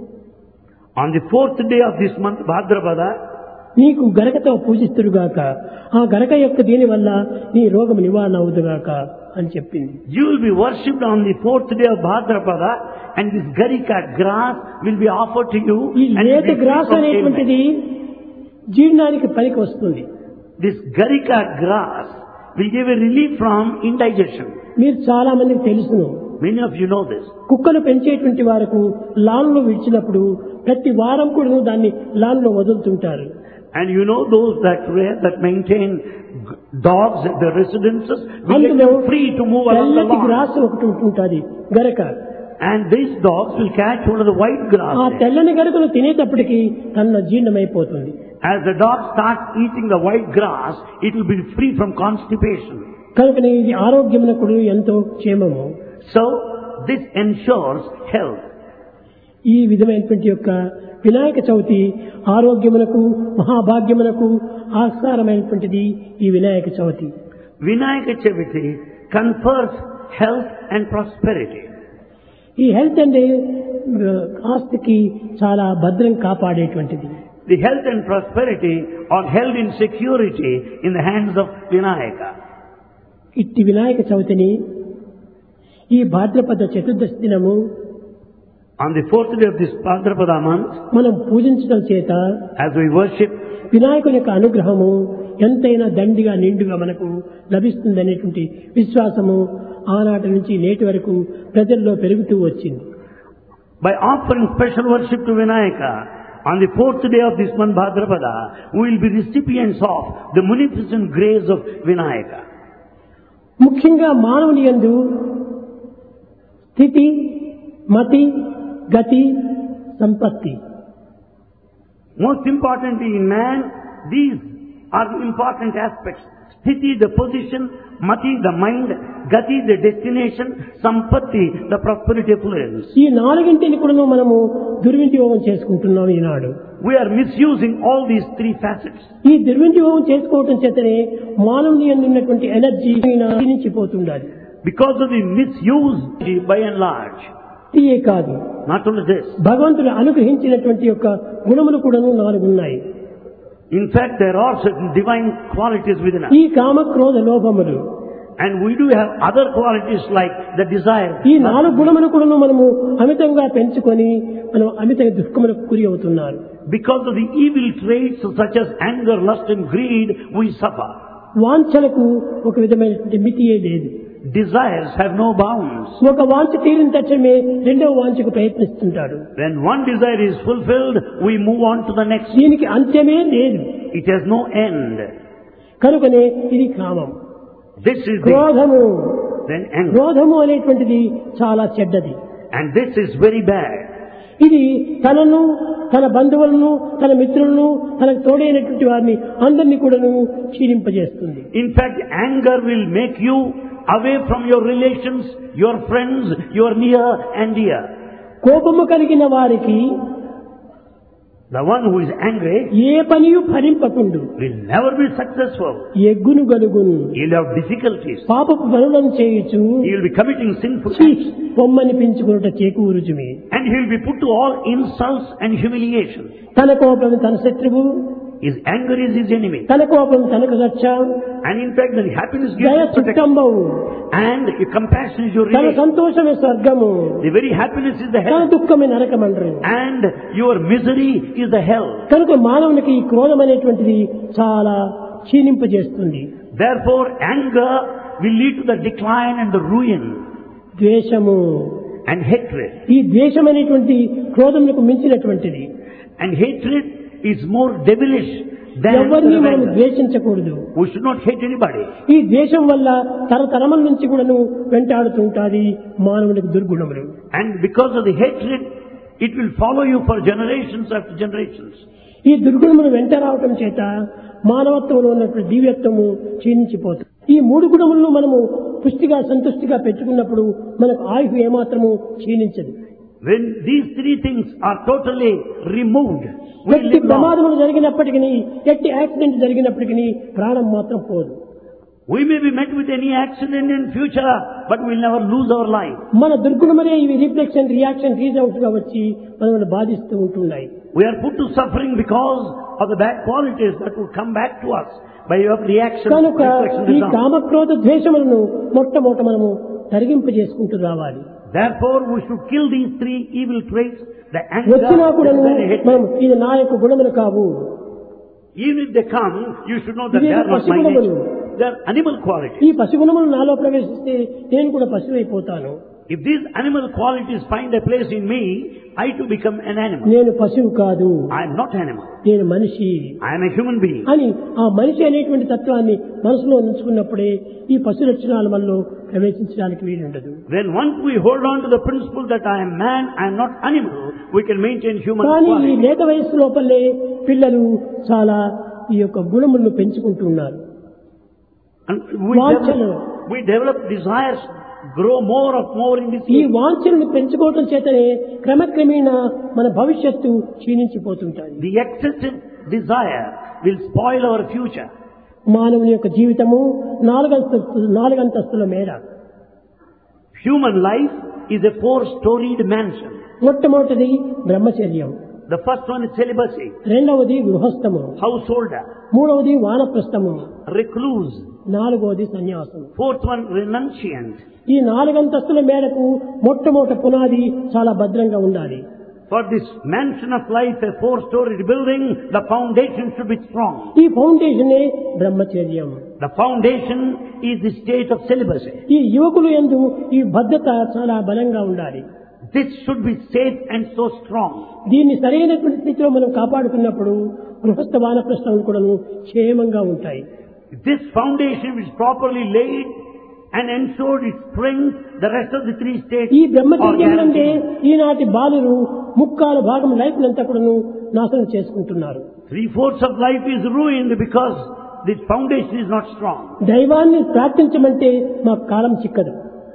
on the fourth day of this month, Bhadrapada, నీకు గరకతో పూజిస్తురుగాక ఆ గరక యొక్క దీని వల్ల నీ రోగం నివారణ అవుదుగాక అని చెప్పింది you will be worshipped on the fourth day of Bhadrapada and this Garika grass will be offered to you ఈ and you will లేత be free grass from ailment. అనేటువంటిది జీర్ణానికి పనికి వస్తుంది This Garika grass will give a relief from indigestion. మీరు చాలా మందికి తెలుసును Many of you know this. కుక్కను పెంచేటువంటి వారికి లాన్ లో విడిచినప్పుడు ప్రతి వారం కూడా దాన్ని లాన్ లో వదులుతుంటారు And you know those that rear, that maintain g- dogs at their residences, will let అందులో them free to move along the తెల్లటి lawn. గ్రాస్ ఒకటి ఉంటుంటుంది గరక And these dogs will catch one of the white grass. ఆ there. తెల్లని గరకను తినేటప్పటికి తన జీర్ణమైపోతుంది As the dog starts eating the white grass, it will be free from constipation. కనుక ఇది ఆరోగ్యమునకు ఎంతో క్షేమము So, this ensures health. ఈ విధమైనటువంటి యొక్క వినాయక చవితి ఆరోగ్యమునకు మహాభాగ్యమునకు ఆస్కారమైనటువంటిది ఈ Vinayaka Chaviti Vinayaka Chaviti confers health and prosperity. ఈ హెల్త్ అంటే ఆ, ఆస్తికి చాలా భద్రం కాపాడేటువంటిది The health and prosperity are held in security in the hands of Vinayaka. ఇట్టి వినాయక చవితిని ఈ భాద్రపద చతుర్దశి దినము On the fourth day of this Bhadrapada month, మనం పూజించడం చేత as we worship, వినాయకుని యొక్క అనుగ్రహము ఎంతైనా దండిగా నిండుగా మనకు లభిస్తుందనేటువంటి విశ్వాసము ఆనాటి నుంచి నేటి వరకు ప్రజల్లో పెరుగుతూ వచ్చింది by offering special worship to Vinayaka, on the fourth day of this month Bhadrapada, we will be recipients of the munificent grace of Vinayaka. ముఖ్యంగా మానవుని యందు స్థితి మతి గతి సంపత్తి Most importantly in man, these are the important aspects. Sthiti, the position, Mati, the mind, Gati, the destination, Sampatti, the prosperity affluence. ఈ నాలుగింటిని కూడా మనము దుర్వినియోగం చేసుకుంటున్నాం ఈనాడు We are misusing all these three facets. ఈ దుర్వినియోగం చేసుకోవటం చేతనే మానవుని యందు ఉన్నటువంటి ఎనర్జీ క్షీణించిపోతుండాలి Because of the misuse, by and large. ఇయే కాదు Not only this. భగవంతుడు అనుగ్రహించినటువంటి యొక్క గుణములు కూడాను నాలుగు ఉన్నాయి In fact, there are certain divine qualities within us. ఈ కామ క్రోధ లోభములు And we do have other qualities like the desire. ఈ నాలుగు గుణములు కూడాను మనము అమితంగా పెంచుకొని మనం అమిత దుఃఖములకు గురి అవుతున్నారు Because of the evil traits such as anger, lust and greed, we suffer. వాంఛలకు ఒక విధమైనటువంటి మితియే లేదు Desires have no bounds. ఒక వాంఛ తీరిన తక్షణమే రెండవ వాంఛకు ప్రయత్నిస్తుంటాడు When one desire is fulfilled, we move on to the next. దీనికి అంత్యమే లేదు It has no end. కనుకనే ఇది కామం This is the, క్రోధము then anger. క్రోధము అనేటువంటిది చాలా చెడ్డది And this is very bad. ఇది తనను తన బంధువులను తన మిత్రులను తనకు తోడైనటువంటి వారిని అందరినీ కూడాను క్షీణింపజేస్తుంది In fact, anger will make you away from your relations, your friends, your near and dear. కోపము కలిగిన వారికి The one who is angry A పనియు ఫలింపకుండు will never be successful. ఎగ్గును గలుగును He'll have difficulties. పాపపు పనులను చేయుచు He will be committing sinful చీ, acts. పొమ్మని పెంచుకున్నట చేకూరుచుమి And he will be put to all insults and humiliation. తన కోపం తన శత్రువు His anger is his enemy. తన కోపం తనకు రక్ష And in fact, the happiness gives దయ you protection. సుఖంబవు And your compassion is your తన relief. సంతోషమే స్వర్గము The very happiness is the తన hell. దుఃఖమే నరకమండ్రు And your misery is the hell. కనుక మానవునికి ఈ క్రోధం అనేటువంటిది చాలా క్షీణింపజేస్తుంది Therefore, anger will lead to the decline and the ruin ద్వేషము and hatred. ఈ ద్వేషం అనేటువంటి క్రోధములకు మించినటువంటిది And hatred is more devilish than ఎవరిని మనం anger. ద్వేషించకూడదు We should not hate anybody. ఈ ద్వేషం వల్ల తరతరముల నుంచి కూడాను వెంటాడుతుంటాది మానవునికి దుర్గుణములు And because of the hatred, it will follow you for generations after generations. ఈ దుర్గుణములు వెంట రావటం చేత మానవత్వంలో ఉన్నటువంటి దివ్యత్వము క్షీణించిపోతుంది ఈ మూడు గుణములను మనము పుష్టిగా సంతుష్టిగా పెట్టుకున్నప్పుడు మనకు ఆయుష్ ఏమాత్రము క్షీణించదు When these three things are totally removed, we ఎట్టి live long. ప్రమాదములు జరిగినప్పటికీ ఎట్టి యాక్సిడెంట్ జరిగినప్పటికీ ప్రాణం మాత్రం పోదు We may be met with any accident in future, but we'll never lose our life. మన దుర్గుణములే ఇవి రిఫ్లెక్షన్ రియాక్షన్ రీజౌట్ గా వచ్చి మనల్ని బాధిస్తూ ఉంటున్నాయి We are put to suffering because of the bad qualities that will come back to us by your reaction, కనుక reflection, ఈ result. కామక్రోధ ద్వేషములను మొట్టమొదట మనము తరిగింపు చేసుకుంటూ రావాలి Therefore, we should kill these three evil traits, the anger, వచ్చినా కూడా the hatred. మనం ఇది నా యొక్క గుణములు కావు Even if they come, you should know that ఇవి they are not my పసిగుణములు. nature. They are animal qualities. ఈ పసిగుణములు నాలో ప్రవేశిస్తే నేను కూడా పశువైపోతాను If these animal qualities find a place in me, I too become an animal. నేను పశువు కాదు I am not animal. నేను మనిషి I am a human being. అని ఆ మనిషి అనేటువంటి తత్వాన్ని మనసులో ఉంచుకున్నప్పుడే ఈ పశు లక్షణాల మనలో ప్రవేశించడానికి వీలుండదు When once we hold on to the principle that I am man, I am not animal, we can maintain human కానీ ఈ quality. లేత వయస్సు లోపలే పిల్లలు చాలా ఈ యొక్క గుణములను పెంచుకుంటున్నారు And we వాంఛలు. develop, we develop desires, grow more of more in this ఈ age. వాంఛలను పెంచుకోవటం చేతనే క్రమక్రమేణా మన భవిష్యత్తు క్షీణించిపోతుంటాయి The excessive desire will spoil our future. మానవుని యొక్క జీవితము నాలుగంతస్తు నాలుగంతస్తుల మేర Human life is a four-storied mansion. మొట్టమొదటిది బ్రహ్మచర్యం The first one is celibacy, రెండవది గృహస్థము householder, మూడవది వానప్రస్థము recluse. నాలుగవది సన్యాసం Fourth one, renunciant. ఈ నాలుగంతస్తుల మేరకు మొట్టమొదటి పునాది చాలా భద్రంగా ఉండాలి For this mansion of life, a four-storied building, the foundation should be strong. ఈ ఫౌండేషనే బ్రహ్మచర్యం The foundation is the state of celibacy. ఈ యువకులు ఎందు ఈ భద్రత చాలా బలంగా ఉండాలి This should be safe and so strong. దీన్ని సరైనటువంటి స్థితిలో మనం కాపాడుకున్నప్పుడు గృహస్థ వానప్రస్థములు కూడా క్షేమంగా ఉంటాయి If this foundation is properly laid and ensured its strength, the rest of the three states ఈ are బ్రహ్మచర్యం అంటే guaranteed. ఈనాటి బాలురు ముక్కాల భాగం లైఫ్ అంతా కూడాను నాశనం చేసుకుంటున్నారు Three-fourths of life is ruined because this foundation is not strong. దైవాన్ని ప్రార్థించమంటే మాకు కాలం చిక్కదు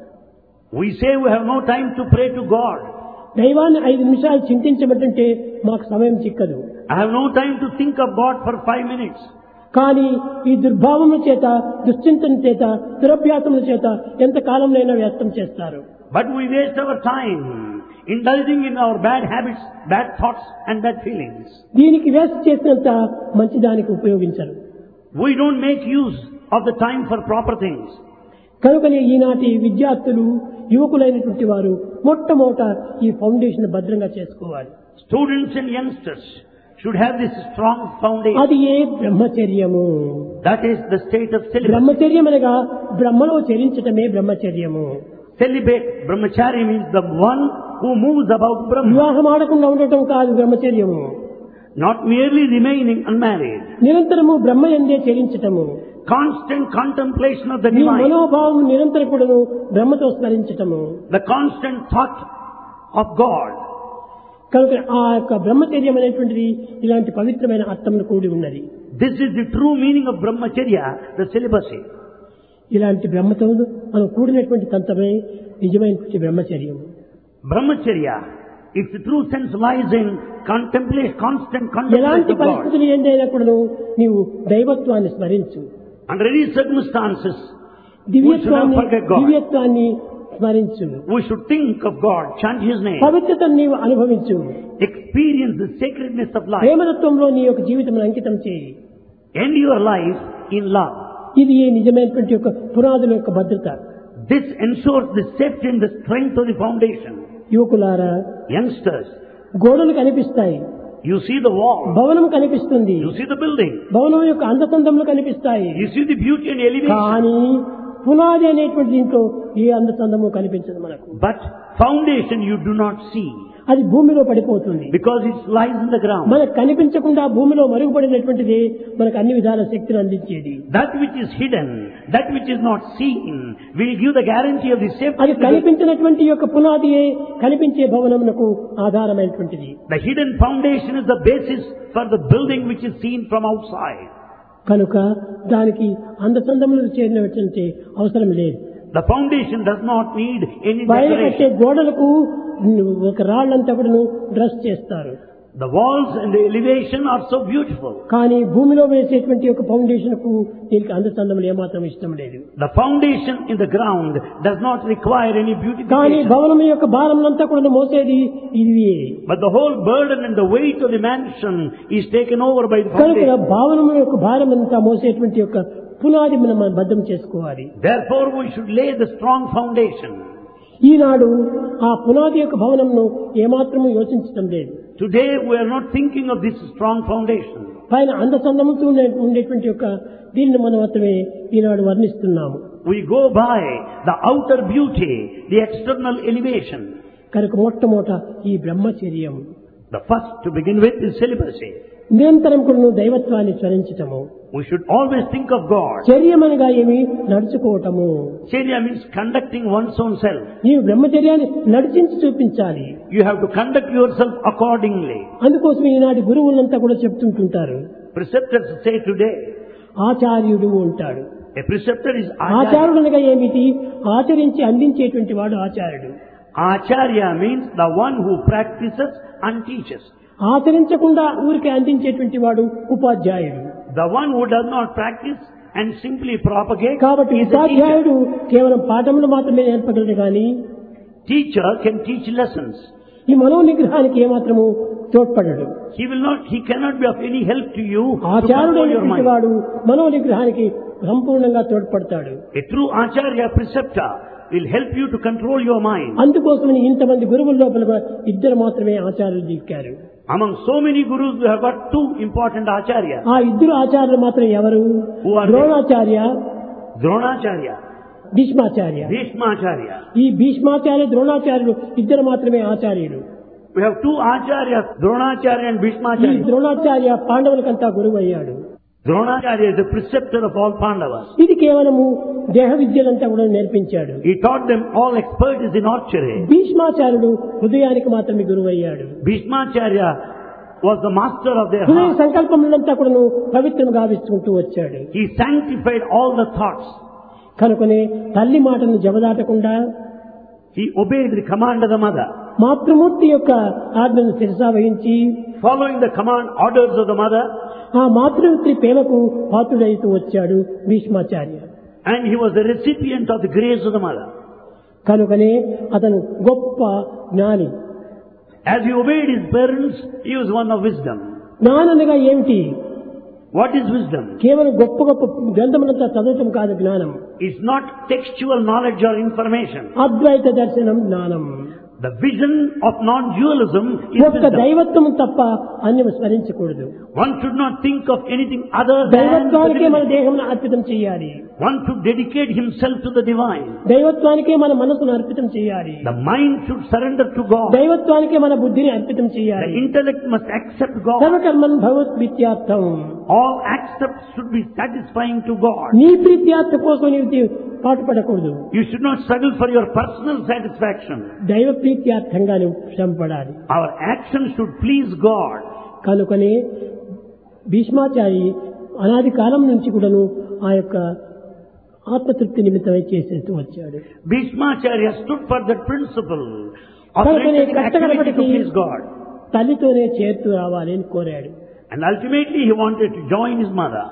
We say we have no time to pray to God. దైవాన్ని ఐదు నిమిషాలు చింతించమంటే మాకు సమయం చిక్కదు I have no time to think of God for five minutes. కానీ ఈ దుర్భావముల చేత దుశ్చింతన చేత దురభ్యాసముల చేత ఎంత కాలంలోనైనా వ్యర్థం చేస్తారు But we waste our time indulging in our bad habits, bad thoughts and bad feelings. దీనికి వేస్ట్ చేసినంత మంచిదానికి ఉపయోగించరు We don't make use of the time for proper things. కనుకనే ఈనాటి విద్యార్థులు యువకులైనటువంటి వారు మొట్టమొదట ఈ ఫౌండేషన్ భద్రంగా చేసుకోవాలి Students and youngsters should have this strong foundation. అది ఏ బ్రహ్మచర్యము That is the state of celibacy. బ్రహ్మచర్యం అనగా బ్రహ్మలో చరించటమే బ్రహ్మచర్యము Celibate brahmachari means the one who moves about Brahma, వివాహం ఆడకుండా ఉండటం కాదు బ్రహ్మచర్యము not merely remaining unmarried. నిరంతరము బ్రహ్మ ఎందే చరించటము Constant contemplation of the నీ divine, మనోభావం నిరంతరం కూడాను బ్రహ్మతో స్మరించటము the constant thought of God. కనుక ఆ యొక్క బ్రహ్మచర్యం అనేటువంటిది ఇలాంటి పవిత్రమైన అర్థంలో కూడి ఉన్నది This is the true meaning of brahmacharya, the celibacy. ఇలాంటి బ్రహ్మతో మనం కూడినటువంటి తంత్రమే నిజమైనటువంటి బ్రహ్మచర్యం Brahmacharya, its true sense lies in contemplate, constant ఎలాంటి contemplation of God. పరిస్థితులు ఏందైనా కూడాను నీవు దైవత్వాన్ని స్మరించు Under any circumstances, దివ్యత్వాన్ని forget God. దివ్యత్వాన్ని స్మరించు we should think of God, chant His name, పవిత్రతను నీవు అనుభవించు experience experience the sacredness of life. ప్రేమతత్వంలో నీ యొక్క జీవితం అంకితం చేయి End your life in love. ఇది ఈ నిజమైనటువంటి యొక్క పునాదుల యొక్క భద్రత This ensures the safety and the strength of the foundation. యువకులారా Youngsters, గోడలు కనిపిస్తాయి you see the wall, భవనం కనిపిస్తుంది you see the building, భవనం యొక్క అందచందములు కనిపిస్తాయి you see the beauty and elevation. కానీ పునాది అనేటువంటి దీంట్లో ఏ అందచందము కనిపించదు మనకు But foundation you do not see అది భూమిలో పడిపోతుంది because it lies in the ground. మనకు కనిపించకుండా భూమిలో మరుగుపడినటువంటిది మనకు అన్ని విధాల శక్తిని అందించేది That which is hidden, that which is not seen, will give the guarantee of the safety. అది to the- కనిపించినటువంటి యొక్క పునాదియే కనిపించే భవనమునకు ఆధారమైనటువంటిది The hidden foundation is the basis for the building which is seen from outside. కనుక దానికి అందచందములు చేరినటువంటి అవసరం లేదు The foundation does not need any బయట కట్టే decoration. గోడలకు ఒక రాళ్ళంతా కూడా డ్రెస్ చేస్తారు The walls and the elevation are so beautiful. కానీ భూమిలో వేసేటువంటి ఒక ఫౌండేషన్ కు దీనికి అందచందములు ఏమాత్రం ఇష్టం లేదు The foundation in the ground does not require any కానీ beautification. భవనం యొక్క భారములంతా కూడా మోసేది ఇది But the whole burden and the weight of the mansion is taken over by the కనుక foundation. భావనం యొక్క భారం అంతా మోసేటువంటి యొక్క పునాది మనం భద్రం చేసుకోవాలి Therefore we should lay the strong foundation. ఈనాడు ఆ పునాది యొక్క భవనంను ఏమాత్రము యోచించడం లేదు Today we are not thinking of this strong foundation. పైన అందచందముతో ఉండే ఉండేటువంటి యొక్క దీనిని మనం మాత్రమే ఈనాడు వర్ణిస్తున్నాము We go by the outer beauty, the external elevation. కనుక మొట్టమొదట ఈ బ్రహ్మచర్యం The first to begin with is celibacy. నిరంతరం కూడా దైవత్వాన్ని స్మరించటము We should always think of God. చర్యమనగా ఏమి నడుచుకోవటము Charya means conducting one's own self. నీవు బ్రహ్మచర్యాన్ని నడిచించి చూపించాలి You have to conduct yourself accordingly. అందుకోసం ఈనాటి గురువులంతా కూడా చెప్తుంటుంటారు Preceptors say today, ఆచార్యుడు ఉంటాడు a preceptor is Acharya. ఆచారుడు అనగా ఏమిటి ఆచరించి అందించేటువంటి వాడు ఆచార్యుడు Acharya means the one who practices and teaches. ఆచరించకుండా ఊరికే అందించేటువంటి వాడు ఉపాధ్యాయుడు The one who does not practice and simply propagate కాబట్టి is a teacher. ఉపాధ్యాయుడు కేవలం పాఠములు మాత్రమే నేర్పగలడు కానీ Teacher can teach lessons. ఈ మనో నిగ్రహానికి ఏమాత్రము తోడ్పడడు He will not, he cannot be of any help to you to ఆచారుడు control your అనేటువంటి mind. వాడు మనో నిగ్రహానికి సంపూర్ణంగా తోడ్పడతాడు A true Acharya preceptor will help you to control your mind. అందుకోసమని ఇంతమంది గురువుల లోపల కూడా ఇద్దరు మాత్రమే ఆచార్యులు దిక్కారు Among so many gurus, we have got two important Acharyas. ఆ ఇద్దరు ఆచార్యులు మాత్రం ఎవరు Who are they? Dronacharya Dronacharya, Bhishmacharya Bhishmacharya. ఈ భీష్మాచార్య ద్రోణాచార్యులు ఇద్దరు మాత్రమే ఆచార్యులు We have two Acharyas, Dronacharya and ఈ Bhishmacharya. ద్రోణాచార్య పాండవులకంతా గురువు అయ్యాడు Dronacharya is the preceptor of all Pandavas. ఇది కేవలము దేహ విద్యలంతా కూడా నేర్పించాడు He taught them all expertise in archery. భీష్మాచార్యుడు హృదయానికి మాత్రమే గురువు అయ్యాడు Bhishmacharya was the master of their హృదయ heart. సంకల్పములంతా కూడా పవిత్రం గావించుకుంటూ వచ్చాడు He sanctified all the thoughts. కనుకనే తల్లి మాటను జవదాటకుండా He obeyed the command of the mother. మాతృమూర్తి యొక్క ఆజ్ఞను శిరసా వహించి Following the command orders of the mother, ఆ మాతృమూర్తి ప్రేమకు పాత్రుడైతూ వచ్చాడు Bhishmacharya and he was the recipient of the grace of the mother. కనుకనే అతను గొప్ప జ్ఞాని As he obeyed his parents, he was one of wisdom. జ్ఞాననగా ఏమిటి What is wisdom? కేవలం గొప్ప గొప్ప గ్రంథములంతా చదవటం కాదు జ్ఞానం It's not textual knowledge or information. అద్వైత దర్శనం జ్ఞానం The vision of non-dualism is ఒక్క wisdom. దైవత్వం తప్ప అన్ని స్మరించకూడదు One should not think of anything other than the దైవత్వానికే మన divine. దేహం అర్పితం చేయాలి One should dedicate himself to the divine. దైవత్వానికే మన మనసును అర్పితం చేయాలి The mind should surrender to God. దైవత్వానికే మన బుద్ధిని అర్పితం The చేయాలి intellect must accept God. సర్వకర్మన్ Bhagwat విద్యార్థం All accepts should be satisfying to God. నీ ప్రీత్యార్థ కోసం నీవు పాటుపడకూడదు You should not struggle for your personal satisfaction. దైవ ప్రీత్యార్థంగా నువ్వు శ్రమపడాలి Our actions should please God. కనుకనే భీష్మాచారి అనాది కాలం నుంచి కూడాను ఆ యొక్క ఆత్మతృప్తి నిమిత్తమై చేసేస్తూ వచ్చాడు Bhishmacharya stood for that principle of కనుకనే undertaking activity to కష్టకడపటికి please God. తల్లితోనే చేరుతూ రావాలి అని కోరాడు And ultimately he wanted to join his mother.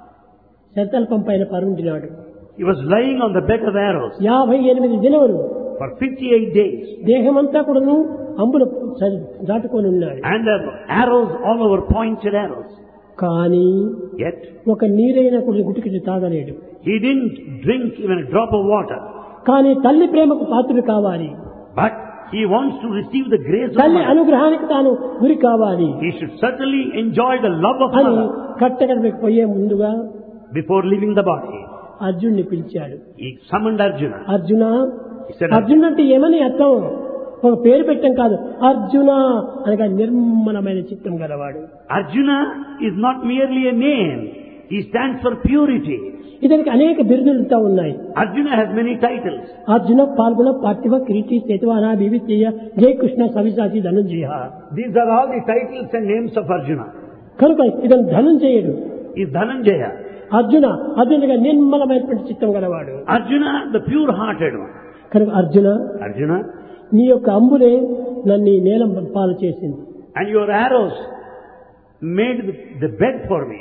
శతల్పం పైన పరుండినాడు He was lying on the bed of arrows యాభై ఎనిమిది దినములు for 58 days. దేహమంతా కూడాను అంబుల దాటుకొని ఉన్నాడు And the arrows all over pointed arrows. కానీ Yet ఒక నీరైన కొన్ని గుటికి తాగలేడు he didn't drink even a drop of water. కానీ తల్లి ప్రేమకు పాత్రుడు కావాలి But he wants to receive the grace of తల్లి mother. అనుగ్రహానికి తాను గురి కావాలి He should certainly enjoy the love of అని mother కట్టకడకి పోయే ముందుగా before leaving the body. అర్జున్ని పిలిచాడు He summoned Arjuna. Arjuna He said, Arjun అంటే ఏమని అర్థం ఒక పేరు పెట్టం కాదు అర్జున అనగా నిర్మలమైన చిత్తం గలవాడు Arjuna is not merely a name. He stands for purity. ఇతనికి అనేక బిరుదులతో ఉన్నాయి Arjuna has many titles. Arjuna పాల్గొన పార్థివ కిరీటి సేతువాన బివిత్య జయ Krishna సవిసాచి Dhanunjaya These are all the titles and names of Arjuna. కనుక ఇతను ధనుంజయుడు He is Dhananjaya. అర్జున అర్జునుడిగా నిర్మలమైనటువంటి చిత్తం గలవాడు Arjuna, the pure-hearted one. కనుక అర్జున Arjuna, నీ యొక్క అంబులే నన్ను ఈ నేలం పాలు చేసింది and your arrows made the, the bed for me.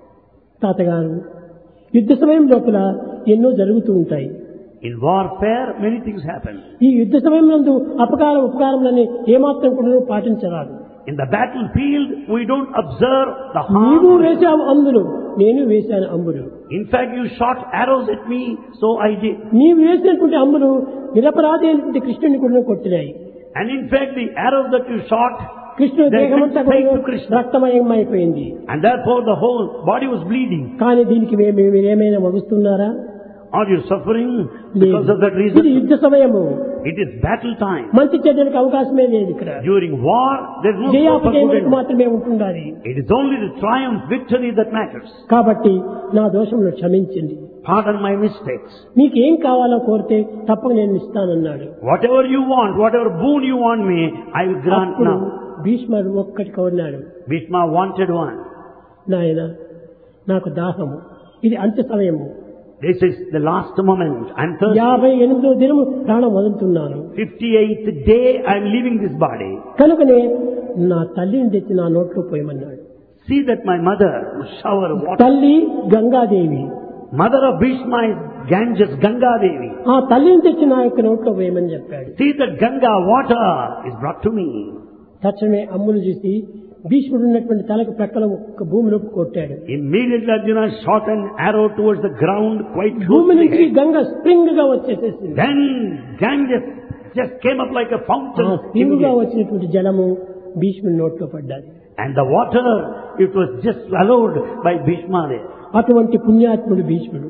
తాతగారు యుద్ధ సమయం లోపల ఎన్నో జరుగుతూ ఉంటాయి In warfare, many things happen. ఈ యుద్ధ సమయం నందు అపకార ఉపకారములని ఏమాత్రం కూడా పాటించరాదు In the battlefield, we don't observe the నీవు harm. వేశావు అంబులు నేను వేశాను అంబులు In fact, you shot arrows at me, so I did. నీవు వేసినటువంటి అంబులు నిరపరాధి అయినటువంటి కృష్ణుని కూడా కొట్టినాయి And in fact, the arrows that you shot, కృష్ణుని They దేహమంతా went straight కూడా to Krishna. రక్తమయమైపోయింది and therefore the whole body was bleeding. కానీ దీనికి మే- మీరు ఏమైనా వగుస్తున్నారా Are you suffering లేదు because of that ఇది reason? యుద్ధ సమయము It is battle time. మంచి చెడ్డలకు అవకాశమే లేదు ఇక్కడ During war, there's no scope for good జయాపజయములకు and మాత్రమే ఉంటుండాలి It is only the triumph, victory that matters. కాబట్టి నా దోషమును క్షమించండి Pardon my mistakes. మీకేం కావాలో కోరితే తప్పక నేను ఇస్తానన్నాడు Whatever you want, whatever boon you want me, I will grant అప్పుడు now. భీష్ముడు ఒక్కటి కోరినాడు Bhishma wanted one. నాయన నాకు దాహము ఇది అంత్య సమయము This is the last moment. I'm thirsty. యాభై ఎనిమిదో దినము ప్రాణం వదులుతున్నాను 58th day, I'm leaving this body. కనుకనే నా తల్లిని తెచ్చి నా నోట్లో పోయమన్నాడు See that my mother will shower water. తల్లి Gangadevi Mother of Bhishma is Ganges, Ganga Devi. ఆ తల్లిని తెచ్చి నా యొక్క నోట్లో పోయమని చెప్పాడు See that Ganga water is brought to me. తక్షణమే అమ్ములు చూసి భీష్ముడు ఉన్నటువంటి తలకు ప్రక్కల ఒక్క భూమిలోకి కొట్టాడు Immediately Arjuna shot an arrow towards the ground quite భూమి close to నుంచి the head. గంగ స్ప్రింగ్ గా వచ్చేసేసింది Then Ganges just came up like a ఆ fountain. స్ప్రింగ్ గా immediately. వచ్చినటువంటి జలము భీష్ముడి నోట్లో పడ్డాది And the water, it was just swallowed by Bhishma there. అటువంటి పుణ్యాత్ముడు భీష్ముడు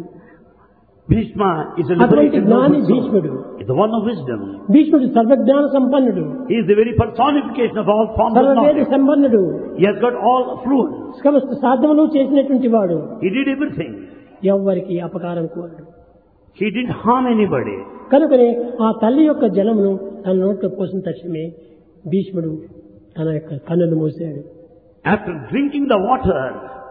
Bhishma is a అటువంటి liberated జ్ఞాని noble soul. భీష్ముడు He's the one of wisdom. భీష్ముడు సర్వజ్ఞాన సంపన్నుడు He is the very personification of all forms of సర్వవేద knowledge. సంపన్నుడు He has got all fluence. సమస్త సాధనలు చేసినటువంటి వాడు He did everything. ఎవ్వరికి అపకారం కోరడు He didn't harm anybody. కనుకనే ఆ తల్లి యొక్క జలమును తన నోట్లో పోసిన తక్షణమే భీష్ముడు తన యొక్క కన్నులు మూసాడు After drinking the water,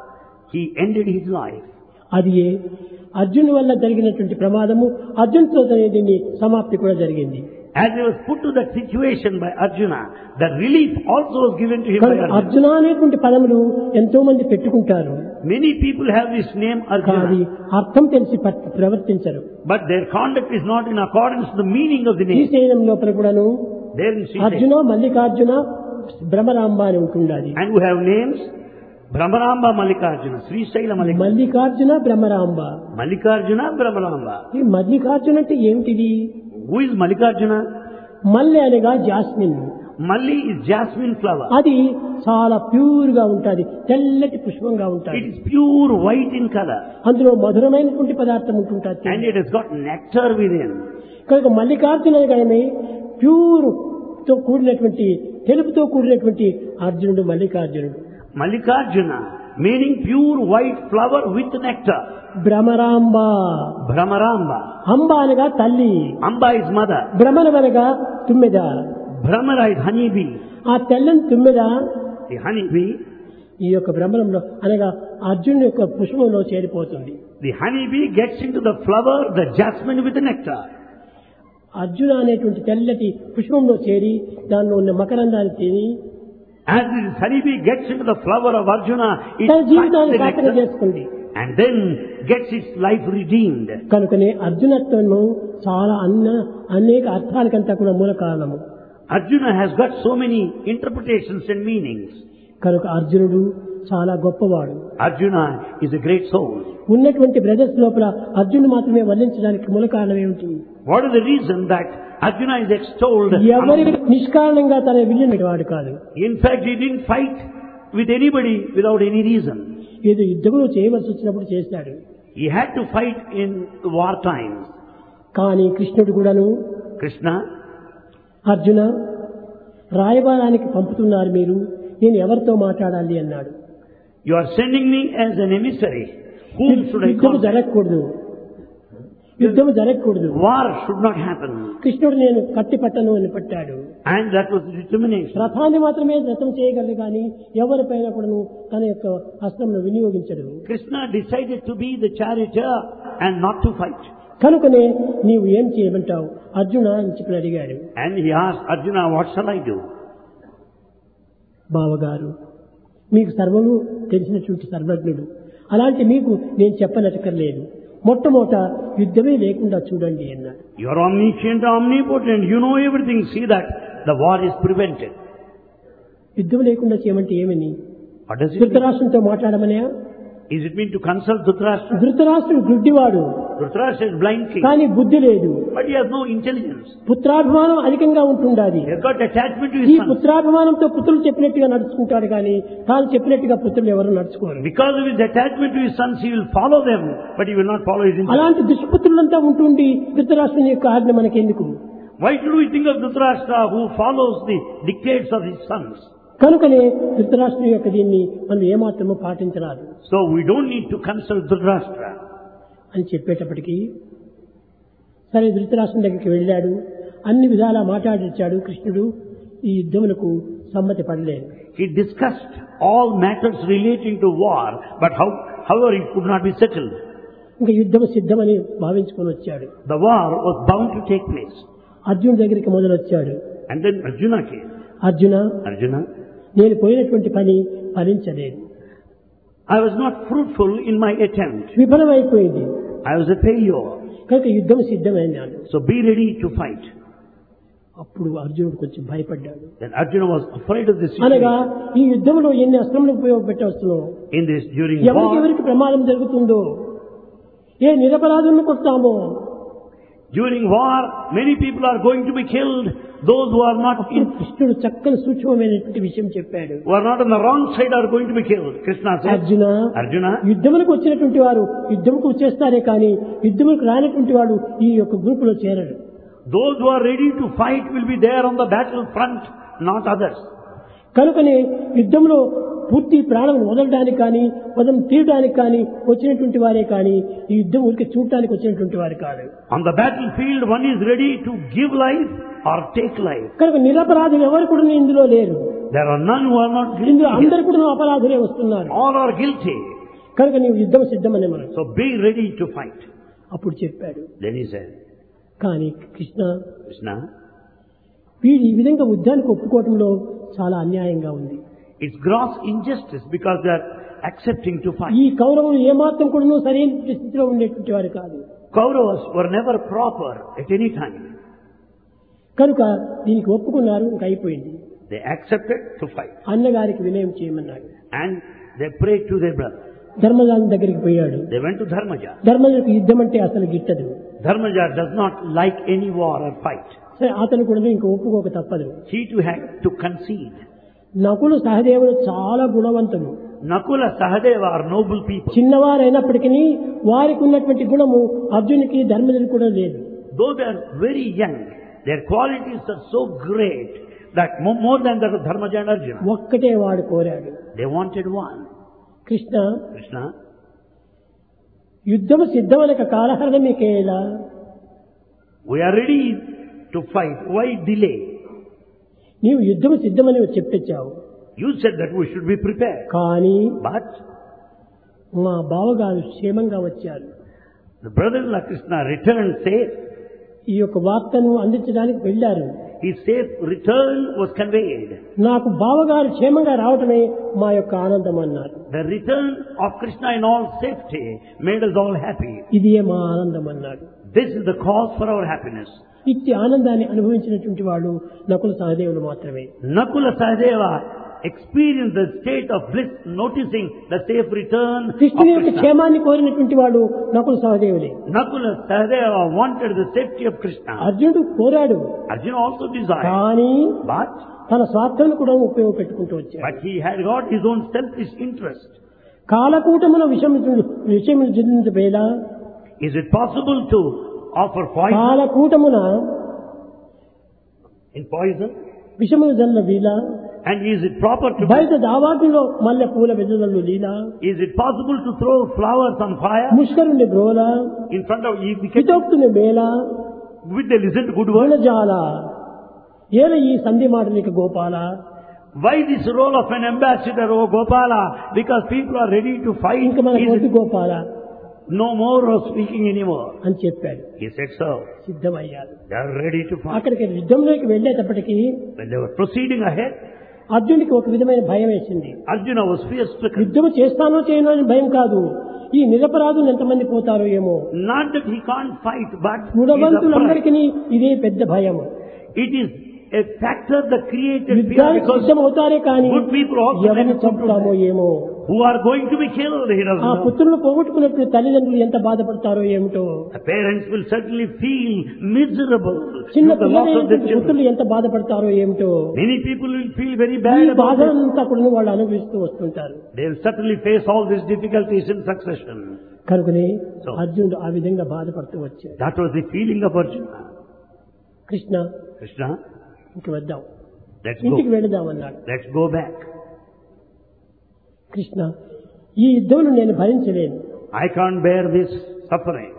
he ended his life. అది ఏ అర్జున్ వల్ల జరిగినటువంటి ప్రమాదము అర్జున్తో దీన్ని సమాప్తి కూడా జరిగింది As he was put to that situation by Arjuna, the relief also was given to him by కనుక Arjuna. అర్జున అనేటువంటి పదములు ఎంతో మంది పెట్టుకుంటారు Many people have this name కానీ Arjuna, అర్థం తెలిసి పట్- ప్రవర్తించరు but their conduct is not in accordance to the meaning of the ఈ name. శైలం లోపల కూడాను There in Sri Arjuna Mallikarjuna Bhramaramba అని ఉంటుండాలి And we have names Brahmaramba Mallikarjuna, Sri Saila Mallikarjuna, Mallikarjuna Bhramaramba Mallikarjuna Brahmaramba. ఈ మల్లికార్జున అంటే ఏమిటిది Who is Mallikarjuna? మల్లె అనగా jasmine Malli is jasmine flower. అది చాలా ప్యూర్ గా ఉంటది తెల్లటి పుష్పంగా ఉంటది It is pure white in color అందులో మధురమైనటువంటి పదార్థం ఉంటుంటుంది and it has got nectar within. కనుక మల్లికార్జున కానీ ప్యూర్ తో కూడినటువంటి తెలుపుతో కూడినటువంటి అర్జునుడు మల్లికార్జునుడు Mallikarjuna, meaning pure white flower with nectar. Bhramaramba Brahmaramba. అంబ అనగా తల్లి Amba is mother. భ్రమరమనగా తుమ్మెద Brahmara is honeybee. ఆ తెల్లని తుమ్మెద The honeybee, ఈ యొక్క భ్రమరంలో అనగా అర్జునుడి యొక్క పుష్పంలో చేరిపోతుంది the honeybee gets into the flower, the jasmine with the nectar. Arjuna అనేటువంటి తెల్లటి పుష్పంలో చేరి దానిలో ఉన్న మకరందాన్ని తిని As this honeybee gets into the flower of Arjuna, it తన sucks జీవితాన్ని the సాధన nectar చేసుకుంది and then gets its life redeemed. కనుకనే అర్జునత్వము చాలా అన్న అనేక అర్థాలకంతా కూడా మూల కారణము Arjuna has got so many interpretations and meanings. కనుక అర్జునుడు చాలా గొప్పవాడు Arjuna is a great soul. ఉన్నటువంటి బ్రదర్స్ లోపల అర్జునుడు మాత్రమే వర్ణించడానికి మూల కారణం ఏమిటి What is the reason that Arjuna is extolled? ఎవరి నిష్కారణంగా తన విల్లుని వాడు కాదు In fact, he didn't fight with anybody without any reason. ఏదో యుద్ధంలో చేయవలసి వచ్చినప్పుడు చేశాడు He had to fight in war times. కానీ కృష్ణుడు కూడాను Krishna, అర్జున రాయబారానికి పంపుతున్నారు మీరు నేను ఎవరితో మాట్లాడాలి అన్నాడు you are sending me as an emissary. Whom should I యుద్ధము call? జరగకూడదు యుద్ధము జరగకూడదు War should not happen. కృష్ణుడు నేను కట్టి పట్టను అని పట్టాడు And that was the determination. రథాన్ని మాత్రమే రథం చేయగలడు కానీ ఎవరిపైన కూడాను తన యొక్క హస్తంను వినియోగించడు Krishna decided to be the charioteer and not to fight. కనుకనే నీవు ఏం చేయమంటావు అర్జున అని చెప్పి అడిగాడు And he asked Arjuna, what shall I do? బావగారు మీకు సర్వము తెలిసినటువంటి సర్వజ్ఞుడు అలాంటి మీకు నేను చెప్పనక్కర్లేదు మొట్టమొదట యుద్ధమే లేకుండా చూడండి అన్నాడు You are omniscient, omnipotent. You know everything. See that the war is prevented. యుద్ధం లేకుండా చేయమంటే ఏమని What does it mean? ధృతరాష్ట్రంతో మాట్లాడమనే Is it mean to consult Dhritarashtra? ధృతరాష్ట్రుడు గుడ్డివాడు Dhritarashtra is blind king, కానీ బుద్ధి లేదు but he has no intelligence. పుత్రాభిమానం అధికంగా ఉంటుండాలి He has got attachment to ఈ his son. పుత్రాభిమానంతో పుత్రులు చెప్పినట్టుగా నడుచుకుంటాడు కానీ తాను చెప్పినట్టుగా పుత్రులు ఎవరు నడుచుకోరు Because of his attachment to his sons, he will follow them, but he will not follow his intelligence. అలాంటి దుష్పుత్రులంతా ఉంటుండి ధృతరాష్ట్రుని యొక్క ఆజ్ఞ మనకెందుకు Why should we think of Dhritarashtra who follows the dictates of his sons? కనుకనే ధృతరాష్ట్రుని యొక్క దీన్ని మనం ఏమాత్రమో పాటించరాదు So we don't need to consult Dhritarashtra. అని చెప్పేటప్పటికీ సరే ధృతరాష్ట్రం దగ్గరికి వెళ్ళాడు అన్ని విధాలా మాట్లాడిచ్చాడు కృష్ణుడు ఈ యుద్ధములకు సమ్మతి పడలేదు He discussed all matters relating to war, but how, however it could not be settled. ఇంకా యుద్ధం సిద్ధమని భావించుకొని వచ్చాడు The war was bound to take place. అర్జునుడి దగ్గరికి మొదలొచ్చాడు And then Arjuna came. Arjuna Arjuna, నేను పోయినటువంటి పని ఫలించలేదు I was not fruitful in my attempt. విఫలమైపోయింది I was a failure. కనుక యుద్ధం సిద్ధమైనాడు So be ready to fight. అప్పుడు అర్జునుడు కొంచెం భయపడ్డాడు Then Arjuna was afraid of this అనగా situation. ఈ యుద్ధంలో ఎన్ని అస్త్రములు ఉపయోగపెట్టవస్తున్నావు In this, during ఎవరికి war, ఎవరికి ప్రమాదం జరుగుతుందో ఏ నిరపరాధులను కొడతామో during war, many people are going to be killed. Those who are not అప్పుడు in, కృష్ణుడు చక్కని సూక్ష్మమైనటువంటి విషయం చెప్పాడు who are not on the wrong side are going to be killed. Krishna said, Arjuna Arjuna, యుద్ధములకు వచ్చినటువంటి వారు యుద్ధముకు వచ్చేస్తారే కానీ యుద్ధములకు రానటువంటి వాడు ఈ యొక్క గ్రూపులో చేరడు those who are ready to fight will be there on the battle front, not others. కనుకనే యుద్ధంలో పూర్తి ప్రాణం వదలడానికి కానీ వదం తీయడానికి కానీ వచ్చినటువంటి వారే కానీ ఈ యుద్ధం ఊరికి చూడటానికి వచ్చినటువంటి వారు కాదు On the battlefield, one is ready to give life or take life. కనుక నిరపరాధులు ఎవరు కూడా ఇందులో లేరు There are none who are not guilty. ఇందులో అందరు కూడా అపరాధులే వస్తున్నారు All are guilty. కనుక నీవు యుద్ధం సిద్ధమనే మనం So be ready to fight. అప్పుడు చెప్పాడు Then he said, కానీ కృష్ణ Krishna, వీడు ఈ విధంగా యుద్ధానికి ఒప్పుకోవటంలో చాలా అన్యాయంగా ఉంది it's gross injustice because they are accepting to fight. ఈ కౌరవులు ఏమాత్రం కూడా సరైన స్థితిలో ఉండేటువంటి వారు కాదు Kauravas were never proper at any time. కనుక దీనికి ఒప్పుకున్నారు ఇంకా అయిపోయింది They accepted to fight. అన్నగారికి వినయం చేయమన్నాడు And they prayed to their brother. Dharmaraju దగ్గరికి పోయాడు They went to Dharmaja. ధర్మరాజుకు యుద్ధం అంటే అసలు గిట్టదు Dharmaja does not like any war or fight. సరే అతను కూడా ఇంకా ఒప్పుకోక తప్పదు He too had to concede. Nakula సహదేవుడు చాలా గుణవంతుడు Nakula Sahadeva are noble people. చిన్నవారైనప్పటికీ వారికి ఉన్నటువంటి గుణము అర్జునికి ధర్మజుడు కూడా లేదు Though they are very young, their qualities are so great that mo- more than that of Dharmaja and Arjuna. ఒక్కటే వాడు కోరాడు They wanted one. Krishna Krishna, యుద్ధము సిద్ధమనక కాలహరణ మీకేలా we are ready to fight. Why delay? నీవు యుద్ధము సిద్ధమని చెప్పొచ్చావు You said that we should be prepared. కానీ But మా బావగారు క్షేమంగా వచ్చారు the brother-in-law Krishna returned safe. ఈ యొక్క వార్తను అందించడానికి వెళ్ళారు His safe return was conveyed. నాకు బావగారు క్షేమంగా రావటమే మా యొక్క ఆనందం అన్నారు The return of Krishna in all safety made us all happy. ఇదే మా ఆనందం అన్నాడు This is the cause for our happiness. ఇట్టి ఆనందాన్ని అనుభవించినటువంటి వాళ్ళు నకుల సహదేవులు మాత్రమే Nakula Sahadeva experienced the state of bliss noticing the safe return of కృష్ణుని యొక్క Krishna. క్షేమాన్ని కోరినటువంటి వాళ్ళు Nakula సహదేవులే Nakula Sahadeva wanted the safety of Krishna. అర్జునుడు కోరాడు Arjuna also desired. కానీ But, తన స్వార్థాన్ని కూడా ఉపయోగపెట్టుకుంటూ వచ్చాడు but he had got his own selfish interest. కాలకూటముల విషయం విషయం జరించబేల Is it possible to offer poison కాలకూటమున in poison? విషములు జల్ల వీల And is it proper to బయట దావాటిలో మల్లె పూల వెదజల్లు లీల is it possible to throw flowers on fire ముష్కరుని బ్రోల in front of you because హితోక్తుని Mela with they listen to good words? గుణజాల ఏల ఈ సంధి మాటలిక Gopala Why this role of an ambassador, oh Gopala? Because people are ready to fight. ఇంక మన Is కొద్ది it Gopala no more of speaking anymore? అని చెప్పాడు He said so. సిద్ధమయ్యారు They are ready to fight. అక్కడికి యుద్ధంలోకి వెళ్ళేటప్పటికి When they were proceeding ahead, అర్జునుడికి ఒక విధమైన భయం వేసింది Arjuna was fear stricken. యుద్ధం చేస్తానో చేయనో అని భయం కాదు ఈ నిరపరాధులు ఎంతమంది పోతారో ఏమో Not that he can't fight, but he is afraid. గుణవంతులందరికీ ఇదే పెద్ద భయం It is a factor that created fear యుద్ధానికి because సిద్ధం అవుతారే కానీ good people also ఎవరిని ready to చంపుతామో ఏమో who are going to be killed, he doesn't ఆ know. పుత్రులను పోగొట్టుకున్నట్టు తల్లిదండ్రులు ఎంత బాధపడతారో ఏమిటో The parents will certainly feel miserable చిన్న through the loss of their పిల్లలైనటువంటి children. పుత్రులు ఎంత బాధపడతారో ఏమిటో Many people will feel very ఈ bad about బాధ it. అంతా కూడా వాళ్ళు అనుభవిస్తూ వస్తుంటారు They will certainly face all these difficulties in succession. కనుకనే So- అర్జునుడు ఆ విధంగా బాధపడుతూ వచ్చాడు That was the feeling of Arjuna. Krishna Krishna, ఇంక వద్దాం let's ఇంటికి go. వెళదాం అన్నాడు Let's go back. కృష్ణ ఈ యుద్ధం నేను భరించలేను I can't bear this suffering.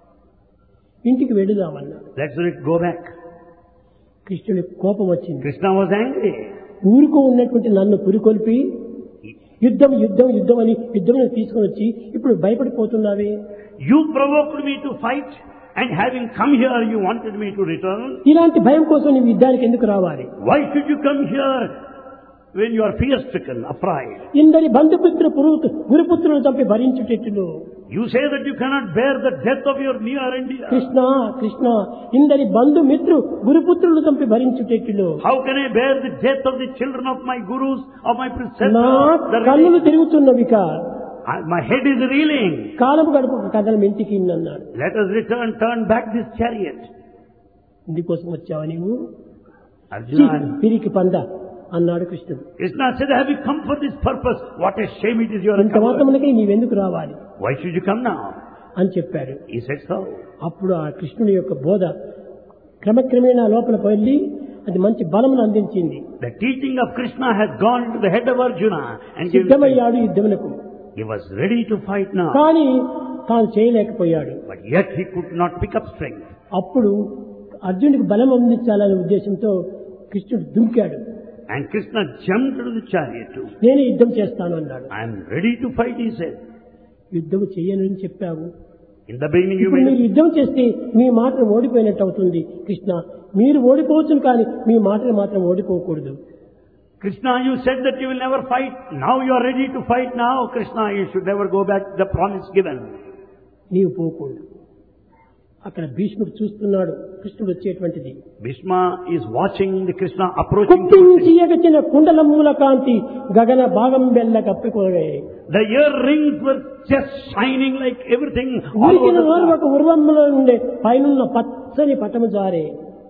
ఇంటికి వెళదాం అన్నాడు Let's let go back. కృష్ణుడి కోపం వచ్చింది Krishna was angry. ఊరుకో ఉన్నటువంటి నన్ను పురికొల్పి యుద్ధం యుద్ధం యుద్ధం అని యుద్ధం తీసుకొని వచ్చి ఇప్పుడు భయపడిపోతున్నావే You provoked me to fight and having come here you wanted me to return. ఇలాంటి భయం కోసం నువ్వు యుద్ధానికి ఎందుకు రావాలి Why should you come here when you are fear stricken, afraid? ఇందరి బంధుపుత్ర పురు గురుపుత్రులను చంపి భరించుటెట్లు You say that you cannot bear the death of your near and dear. Krishna Krishna ఇందరి బంధుమిత్రు గురుపుత్రులు చంపి భరించుటెట్లు How can I bear the death of the children of my gurus, of my preceptors? నా The కన్నులు తిరుగుతున్నవిక I- my head is reeling. కాలము గడుపు కథనం ఇంటికి అన్నాడు Let us return, turn back this chariot. ఇందుకోసం వచ్చావా నీవు ఛీ, Arjuna, పిరికి పంద అన్నాడు కృష్ణుడు Krishna said, have you come for this purpose? What a shame it is you are a ఇంత coward. మాత్రమునకై నీవెందుకు రావాలి Why should you come now? అని చెప్పాడు He said so. అప్పుడు ఆ కృష్ణుడి యొక్క బోధ క్రమక్రమేణా లోపల వెళ్ళి అది మంచి బలమును అందించింది The teaching of Krishna has gone into the head of Arjuna and given strength. సిద్ధమయ్యాడు యుద్ధమునకు he was ready to fight now. కానీ తాను చేయలేకపోయాడు But yet he could not pick up strength. అప్పుడు అర్జునుడికి బలం అందించాలనే ఉద్దేశంతో కృష్ణుడు దుంకాడు And Krishna jumped into the chariot too. నేను యుద్ధం చేస్తాను అన్నాడు I am ready to fight, he said. యుద్ధం చేయనని చెప్పావు In the beginning you ఇప్పుడు made మీరు యుద్ధం చేస్తే మీ మాటలు ఓడిపోయినట్టు అవుతుంది కృష్ణ మీరు ఓడిపోవచ్చును కానీ మీ మాటలు మాత్రం ఓడిపోకూడదు Krishna, you said that you will never fight. Now you are ready to fight now. Krishna, you should never go back to the promise given. నీవు పోకూడదు అక్కడ భీష్ముడు చూస్తున్నాడు కృష్ణుడు వచ్చేటువంటిది Bhishma is watching the Krishna approaching towards కుప్పించి him. ఎగచిన కుండలమ్ముల కాంతి గగన భాగం వెళ్ళ కప్పిపోయాయి The earrings were just shining like everything all ఉరికిన over the వారు sky. ఒక ఉర్వమ్ములో ఉండే పైనున్న పచ్చని పటము జారే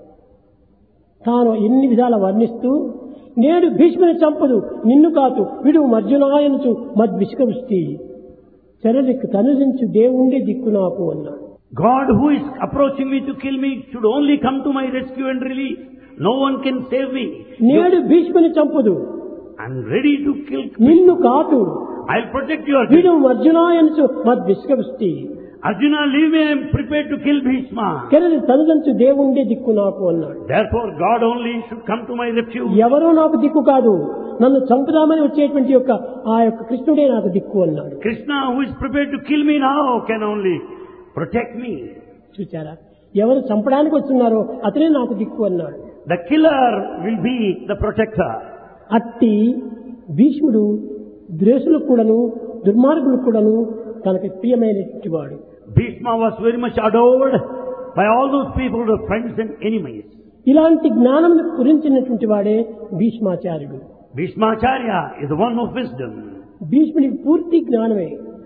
తాను ఎన్ని విధాల వర్ణిస్తూ నేడు భీష్ముని చంపదు నిన్ను కాదు విడు మర్జునాయనుచు మద్విష్కవృష్టి చెరలిక్కు తనుజించు దేవుండే దిక్కు నాకు అన్నాడు God who is approaching me to kill me should only come to my rescue and release. No one can save me. నేడు భీష్ముని చంపదు I'm ready to kill. నిన్ను కాదు I'll protect you, Arjuna. విడు మర్జునాయనుచు మద్విష్కవృష్టి Arjuna, leave me. I'm prepared to kill Bhishma. చెరలి తనుజంచు దేవుండే దిక్కు నాకు అన్నాడు Therefore, God only should come to my refuge. ఎవరో నాకు దిక్కు కాదు నన్ను చంపుదామని వచ్చేటువంటి యొక్క ఆ యొక్క కృష్ణుడే నాకు దిక్కు అన్నాడు Krishna, who is prepared to kill me now, can only protect me. చూచారా ఎవరు చంపడానికి వస్తున్నారో అతనే నాకు దిక్కు అన్నాడు The killer will be the protector. అట్టి భీష్ముడు ద్వేషులకు కూడాను దుర్మార్గులకు కూడాను తనకు ప్రియమైనటువంటి వాడు Bhishma was very much adored by all those people who are friends and enemies. ఇలాంటి జ్ఞానం గురించినటువంటి వాడే భీష్మాచార్యుడు Bhishmacharya is the one of wisdom. భీష్మునికి పూర్తి జ్ఞానమే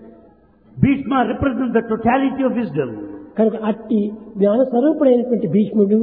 Bhishma represents the totality of wisdom. కనుక అట్టి జ్ఞాన స్వరూపుడైనటువంటి భీష్ముడు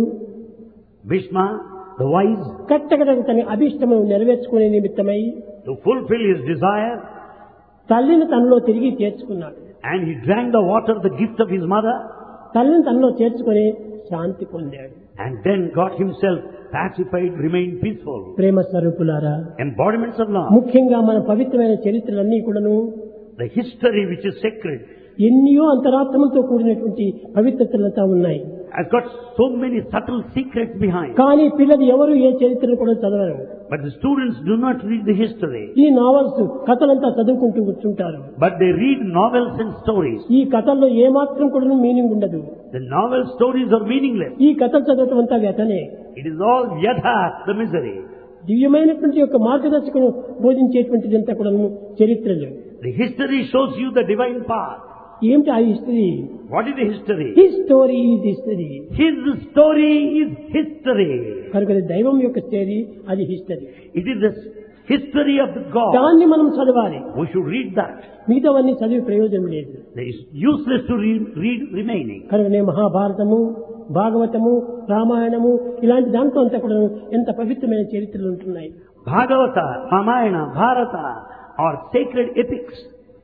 Bhishma, the wise, కట్టకటకు తన అభిష్టమును నెరవేర్చుకునే నిమిత్తమై to fulfill his desire, తల్లిని తనలో తిరిగి చేర్చుకున్నాడు and he drank the water, the gift of his mother, తల్లిని తనలో చేర్చుకొని శాంతి పొందాడు and then got himself pacified, remained peaceful. ప్రేమ స్వరూపులారా Embodiments of love. ముఖ్యంగా మన పవిత్రమైన చరిత్రలన్నీ కూడాను The history which is sacred ఎన్నో అంతరాత్మలతో కూడినటువంటి పవిత్రతలతో ఉన్నాయి has got so many subtle secrets behind. కానీ పిల్లలు ఎవరు ఏ చరిత్రను కూడా చదవరు But the students do not read the history, ఈ నావల్స్ కథలంతా చదువుకుంటూ కూర్చుంటారు but they read novels and stories. ఈ కథల్లో ఏమాత్రం కూడా మీనింగ్ ఉండదు The novel stories are meaningless. ఈ కథలు చదవటం అంతా వ్యతనే It is all yatha, the misery. దివ్యమైనటువంటి యొక్క మార్గదర్శకులు బోధించేటువంటిదంతా కూడా చరిత్రలు The history shows you the divine path. ఏమిటి ఆ history What is the history? His story is history His story is history. కనుక అది దైవం యొక్క స్టోరీ అది history It is the history of the God. దాన్ని మనం చదవాలి We should read that. మిగతావన్నీ చదివి ప్రయోజనం లేదు It is useless to read, read remaining. కనుక నేను మహాభారతము భాగవతము రామాయణము ఇలాంటి దాంట్లో అంతా కూడా ఎంత పవిత్రమైన చరిత్రలు ఉంటున్నాయి Bhagavata, Ramayana, Bharata are sacred epics.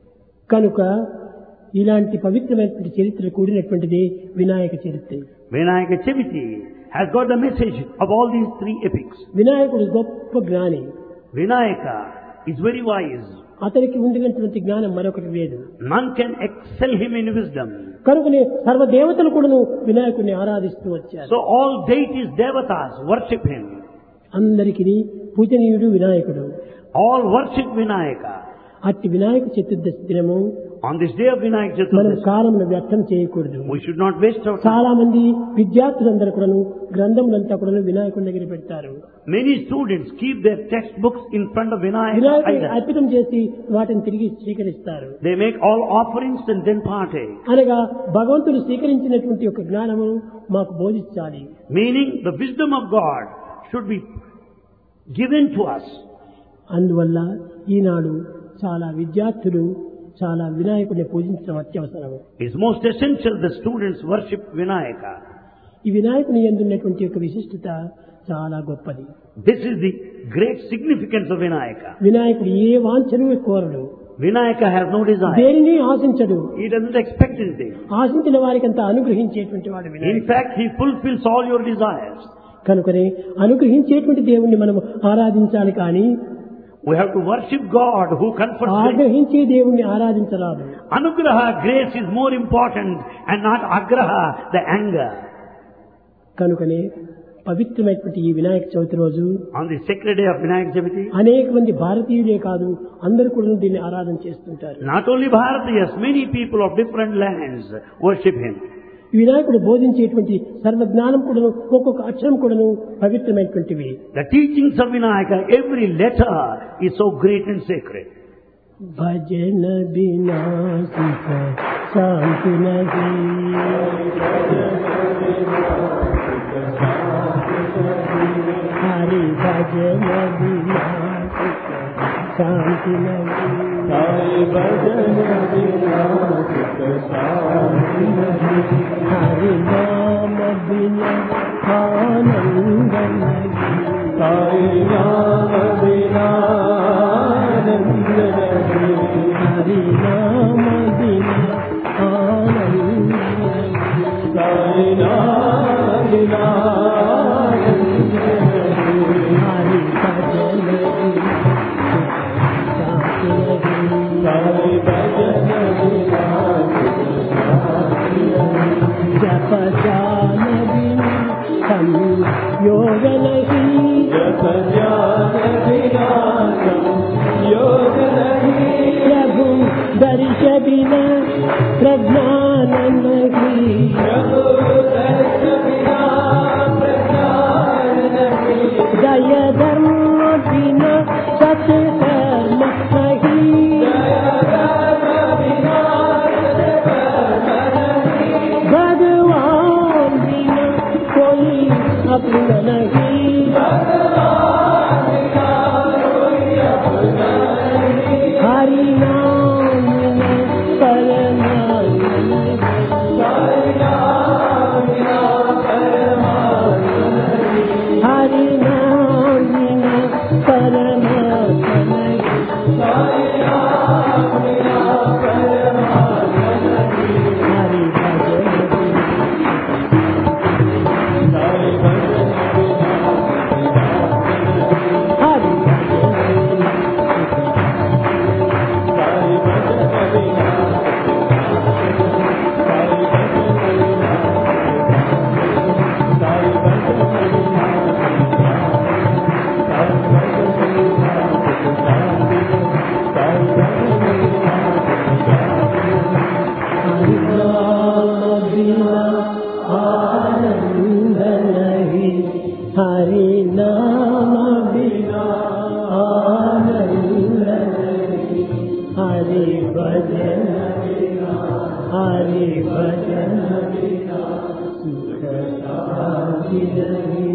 కనుక ఇలాంటి పవిత్రమైనటువంటి చరిత్ర కూడినటువంటిది వినాయక చరిత్ర Vinayaka Chaviti has got the message of all these three epics. వినాయకుడు గొప్ప జ్ఞాని Vinayaka is very wise. అతనికి ఉండినటువంటి జ్ఞానం మరొకటి లేదు None can excel him in wisdom. కనుకనే సర్వదేవతలు కూడాను వినాయకుడిని ఆరాధిస్తూ వచ్చారు So all deities, devatas worship him. అందరికీ పూజనీయుడు వినాయకుడు All worship Vinayaka. అట్టి వినాయక చతుర్దశి దినము On this day of Vinayak మనం Chaturdashi, కాలమును వ్యర్థం చేయకూడదు we should not waste our time. చాలా మంది విద్యార్థులందరూ కూడాను గ్రంథములంతా కూడా వినాయకుడి దగ్గర పెడతారు Many students keep their textbooks in front of Vinayaka వినాయకుడికి idol. అర్పితం చేసి వాటిని తిరిగి స్వీకరిస్తారు They make all offerings and then partake. అనగా భగవంతుడు స్వీకరించినటువంటి యొక్క జ్ఞానము మాకు బోధించాలి Meaning the wisdom of God should be given to us. అందువల్ల ఈనాడు చాలా విద్యార్థులు చాలా వినాయకుడిని పూజించడం అత్యవసరం It's most essential that students worship Vinayaka. ఈ వినాయకుని ఎందున్నటువంటి యొక్క విశిష్టత చాలా గొప్పది This is the great significance of Vinayaka. వినాయకుడు ఏ వాంఛను కోరడు Vinayaka has no desire. దేనిని ఆశించడు He doesn't expect anything. ఆశించిన వారికి అంతా అనుగ్రహించేటువంటి వాడు In వినాయకుడు fact, he fulfills all your desires. కనుకనే అనుగ్రహించేటువంటి దేవుణ్ణి మనం ఆరాధించాలి కానీ We have to worship God who confers grace. ఆగ్రహించే దేవుణ్ణి ఆరాధించరాదు Anugraha, grace is more important and not agraha, the anger. కనుకనే పవిత్రమైనటువంటి ఈ వినాయక చవితి రోజు On the sacred day of Vinayak Chaviti, అనేక మంది భారతీయులే కాదు అందరూ కూడా దీన్ని ఆరాధన చేస్తుంటారు not only Bharatiyas, many people of different lands worship him. ఈ వినాయకుడు బోధించేటువంటి సర్వజ్ఞానం కూడాను ఒక్కొక్క అక్షరం కూడాను పవిత్రమైనటువంటివి The teachings of Vinayaka, every letter is so great and sacred. భజన వినాశిక శాంతి నది హరి భజన వినాశిక శాంతి నది సాయి భజన వినాశిక శాంతి హరి నామ విన ఆనంద నది సాయి నామ వినానంద హరి నామ విన ఆనంద సాయి నామ వినానంద హరి భజన శాంతి నది సాయి భజన వినాశిక శాంతి జప జాన విన సంయోగ నహి జప ధ్యాన साथी नहीं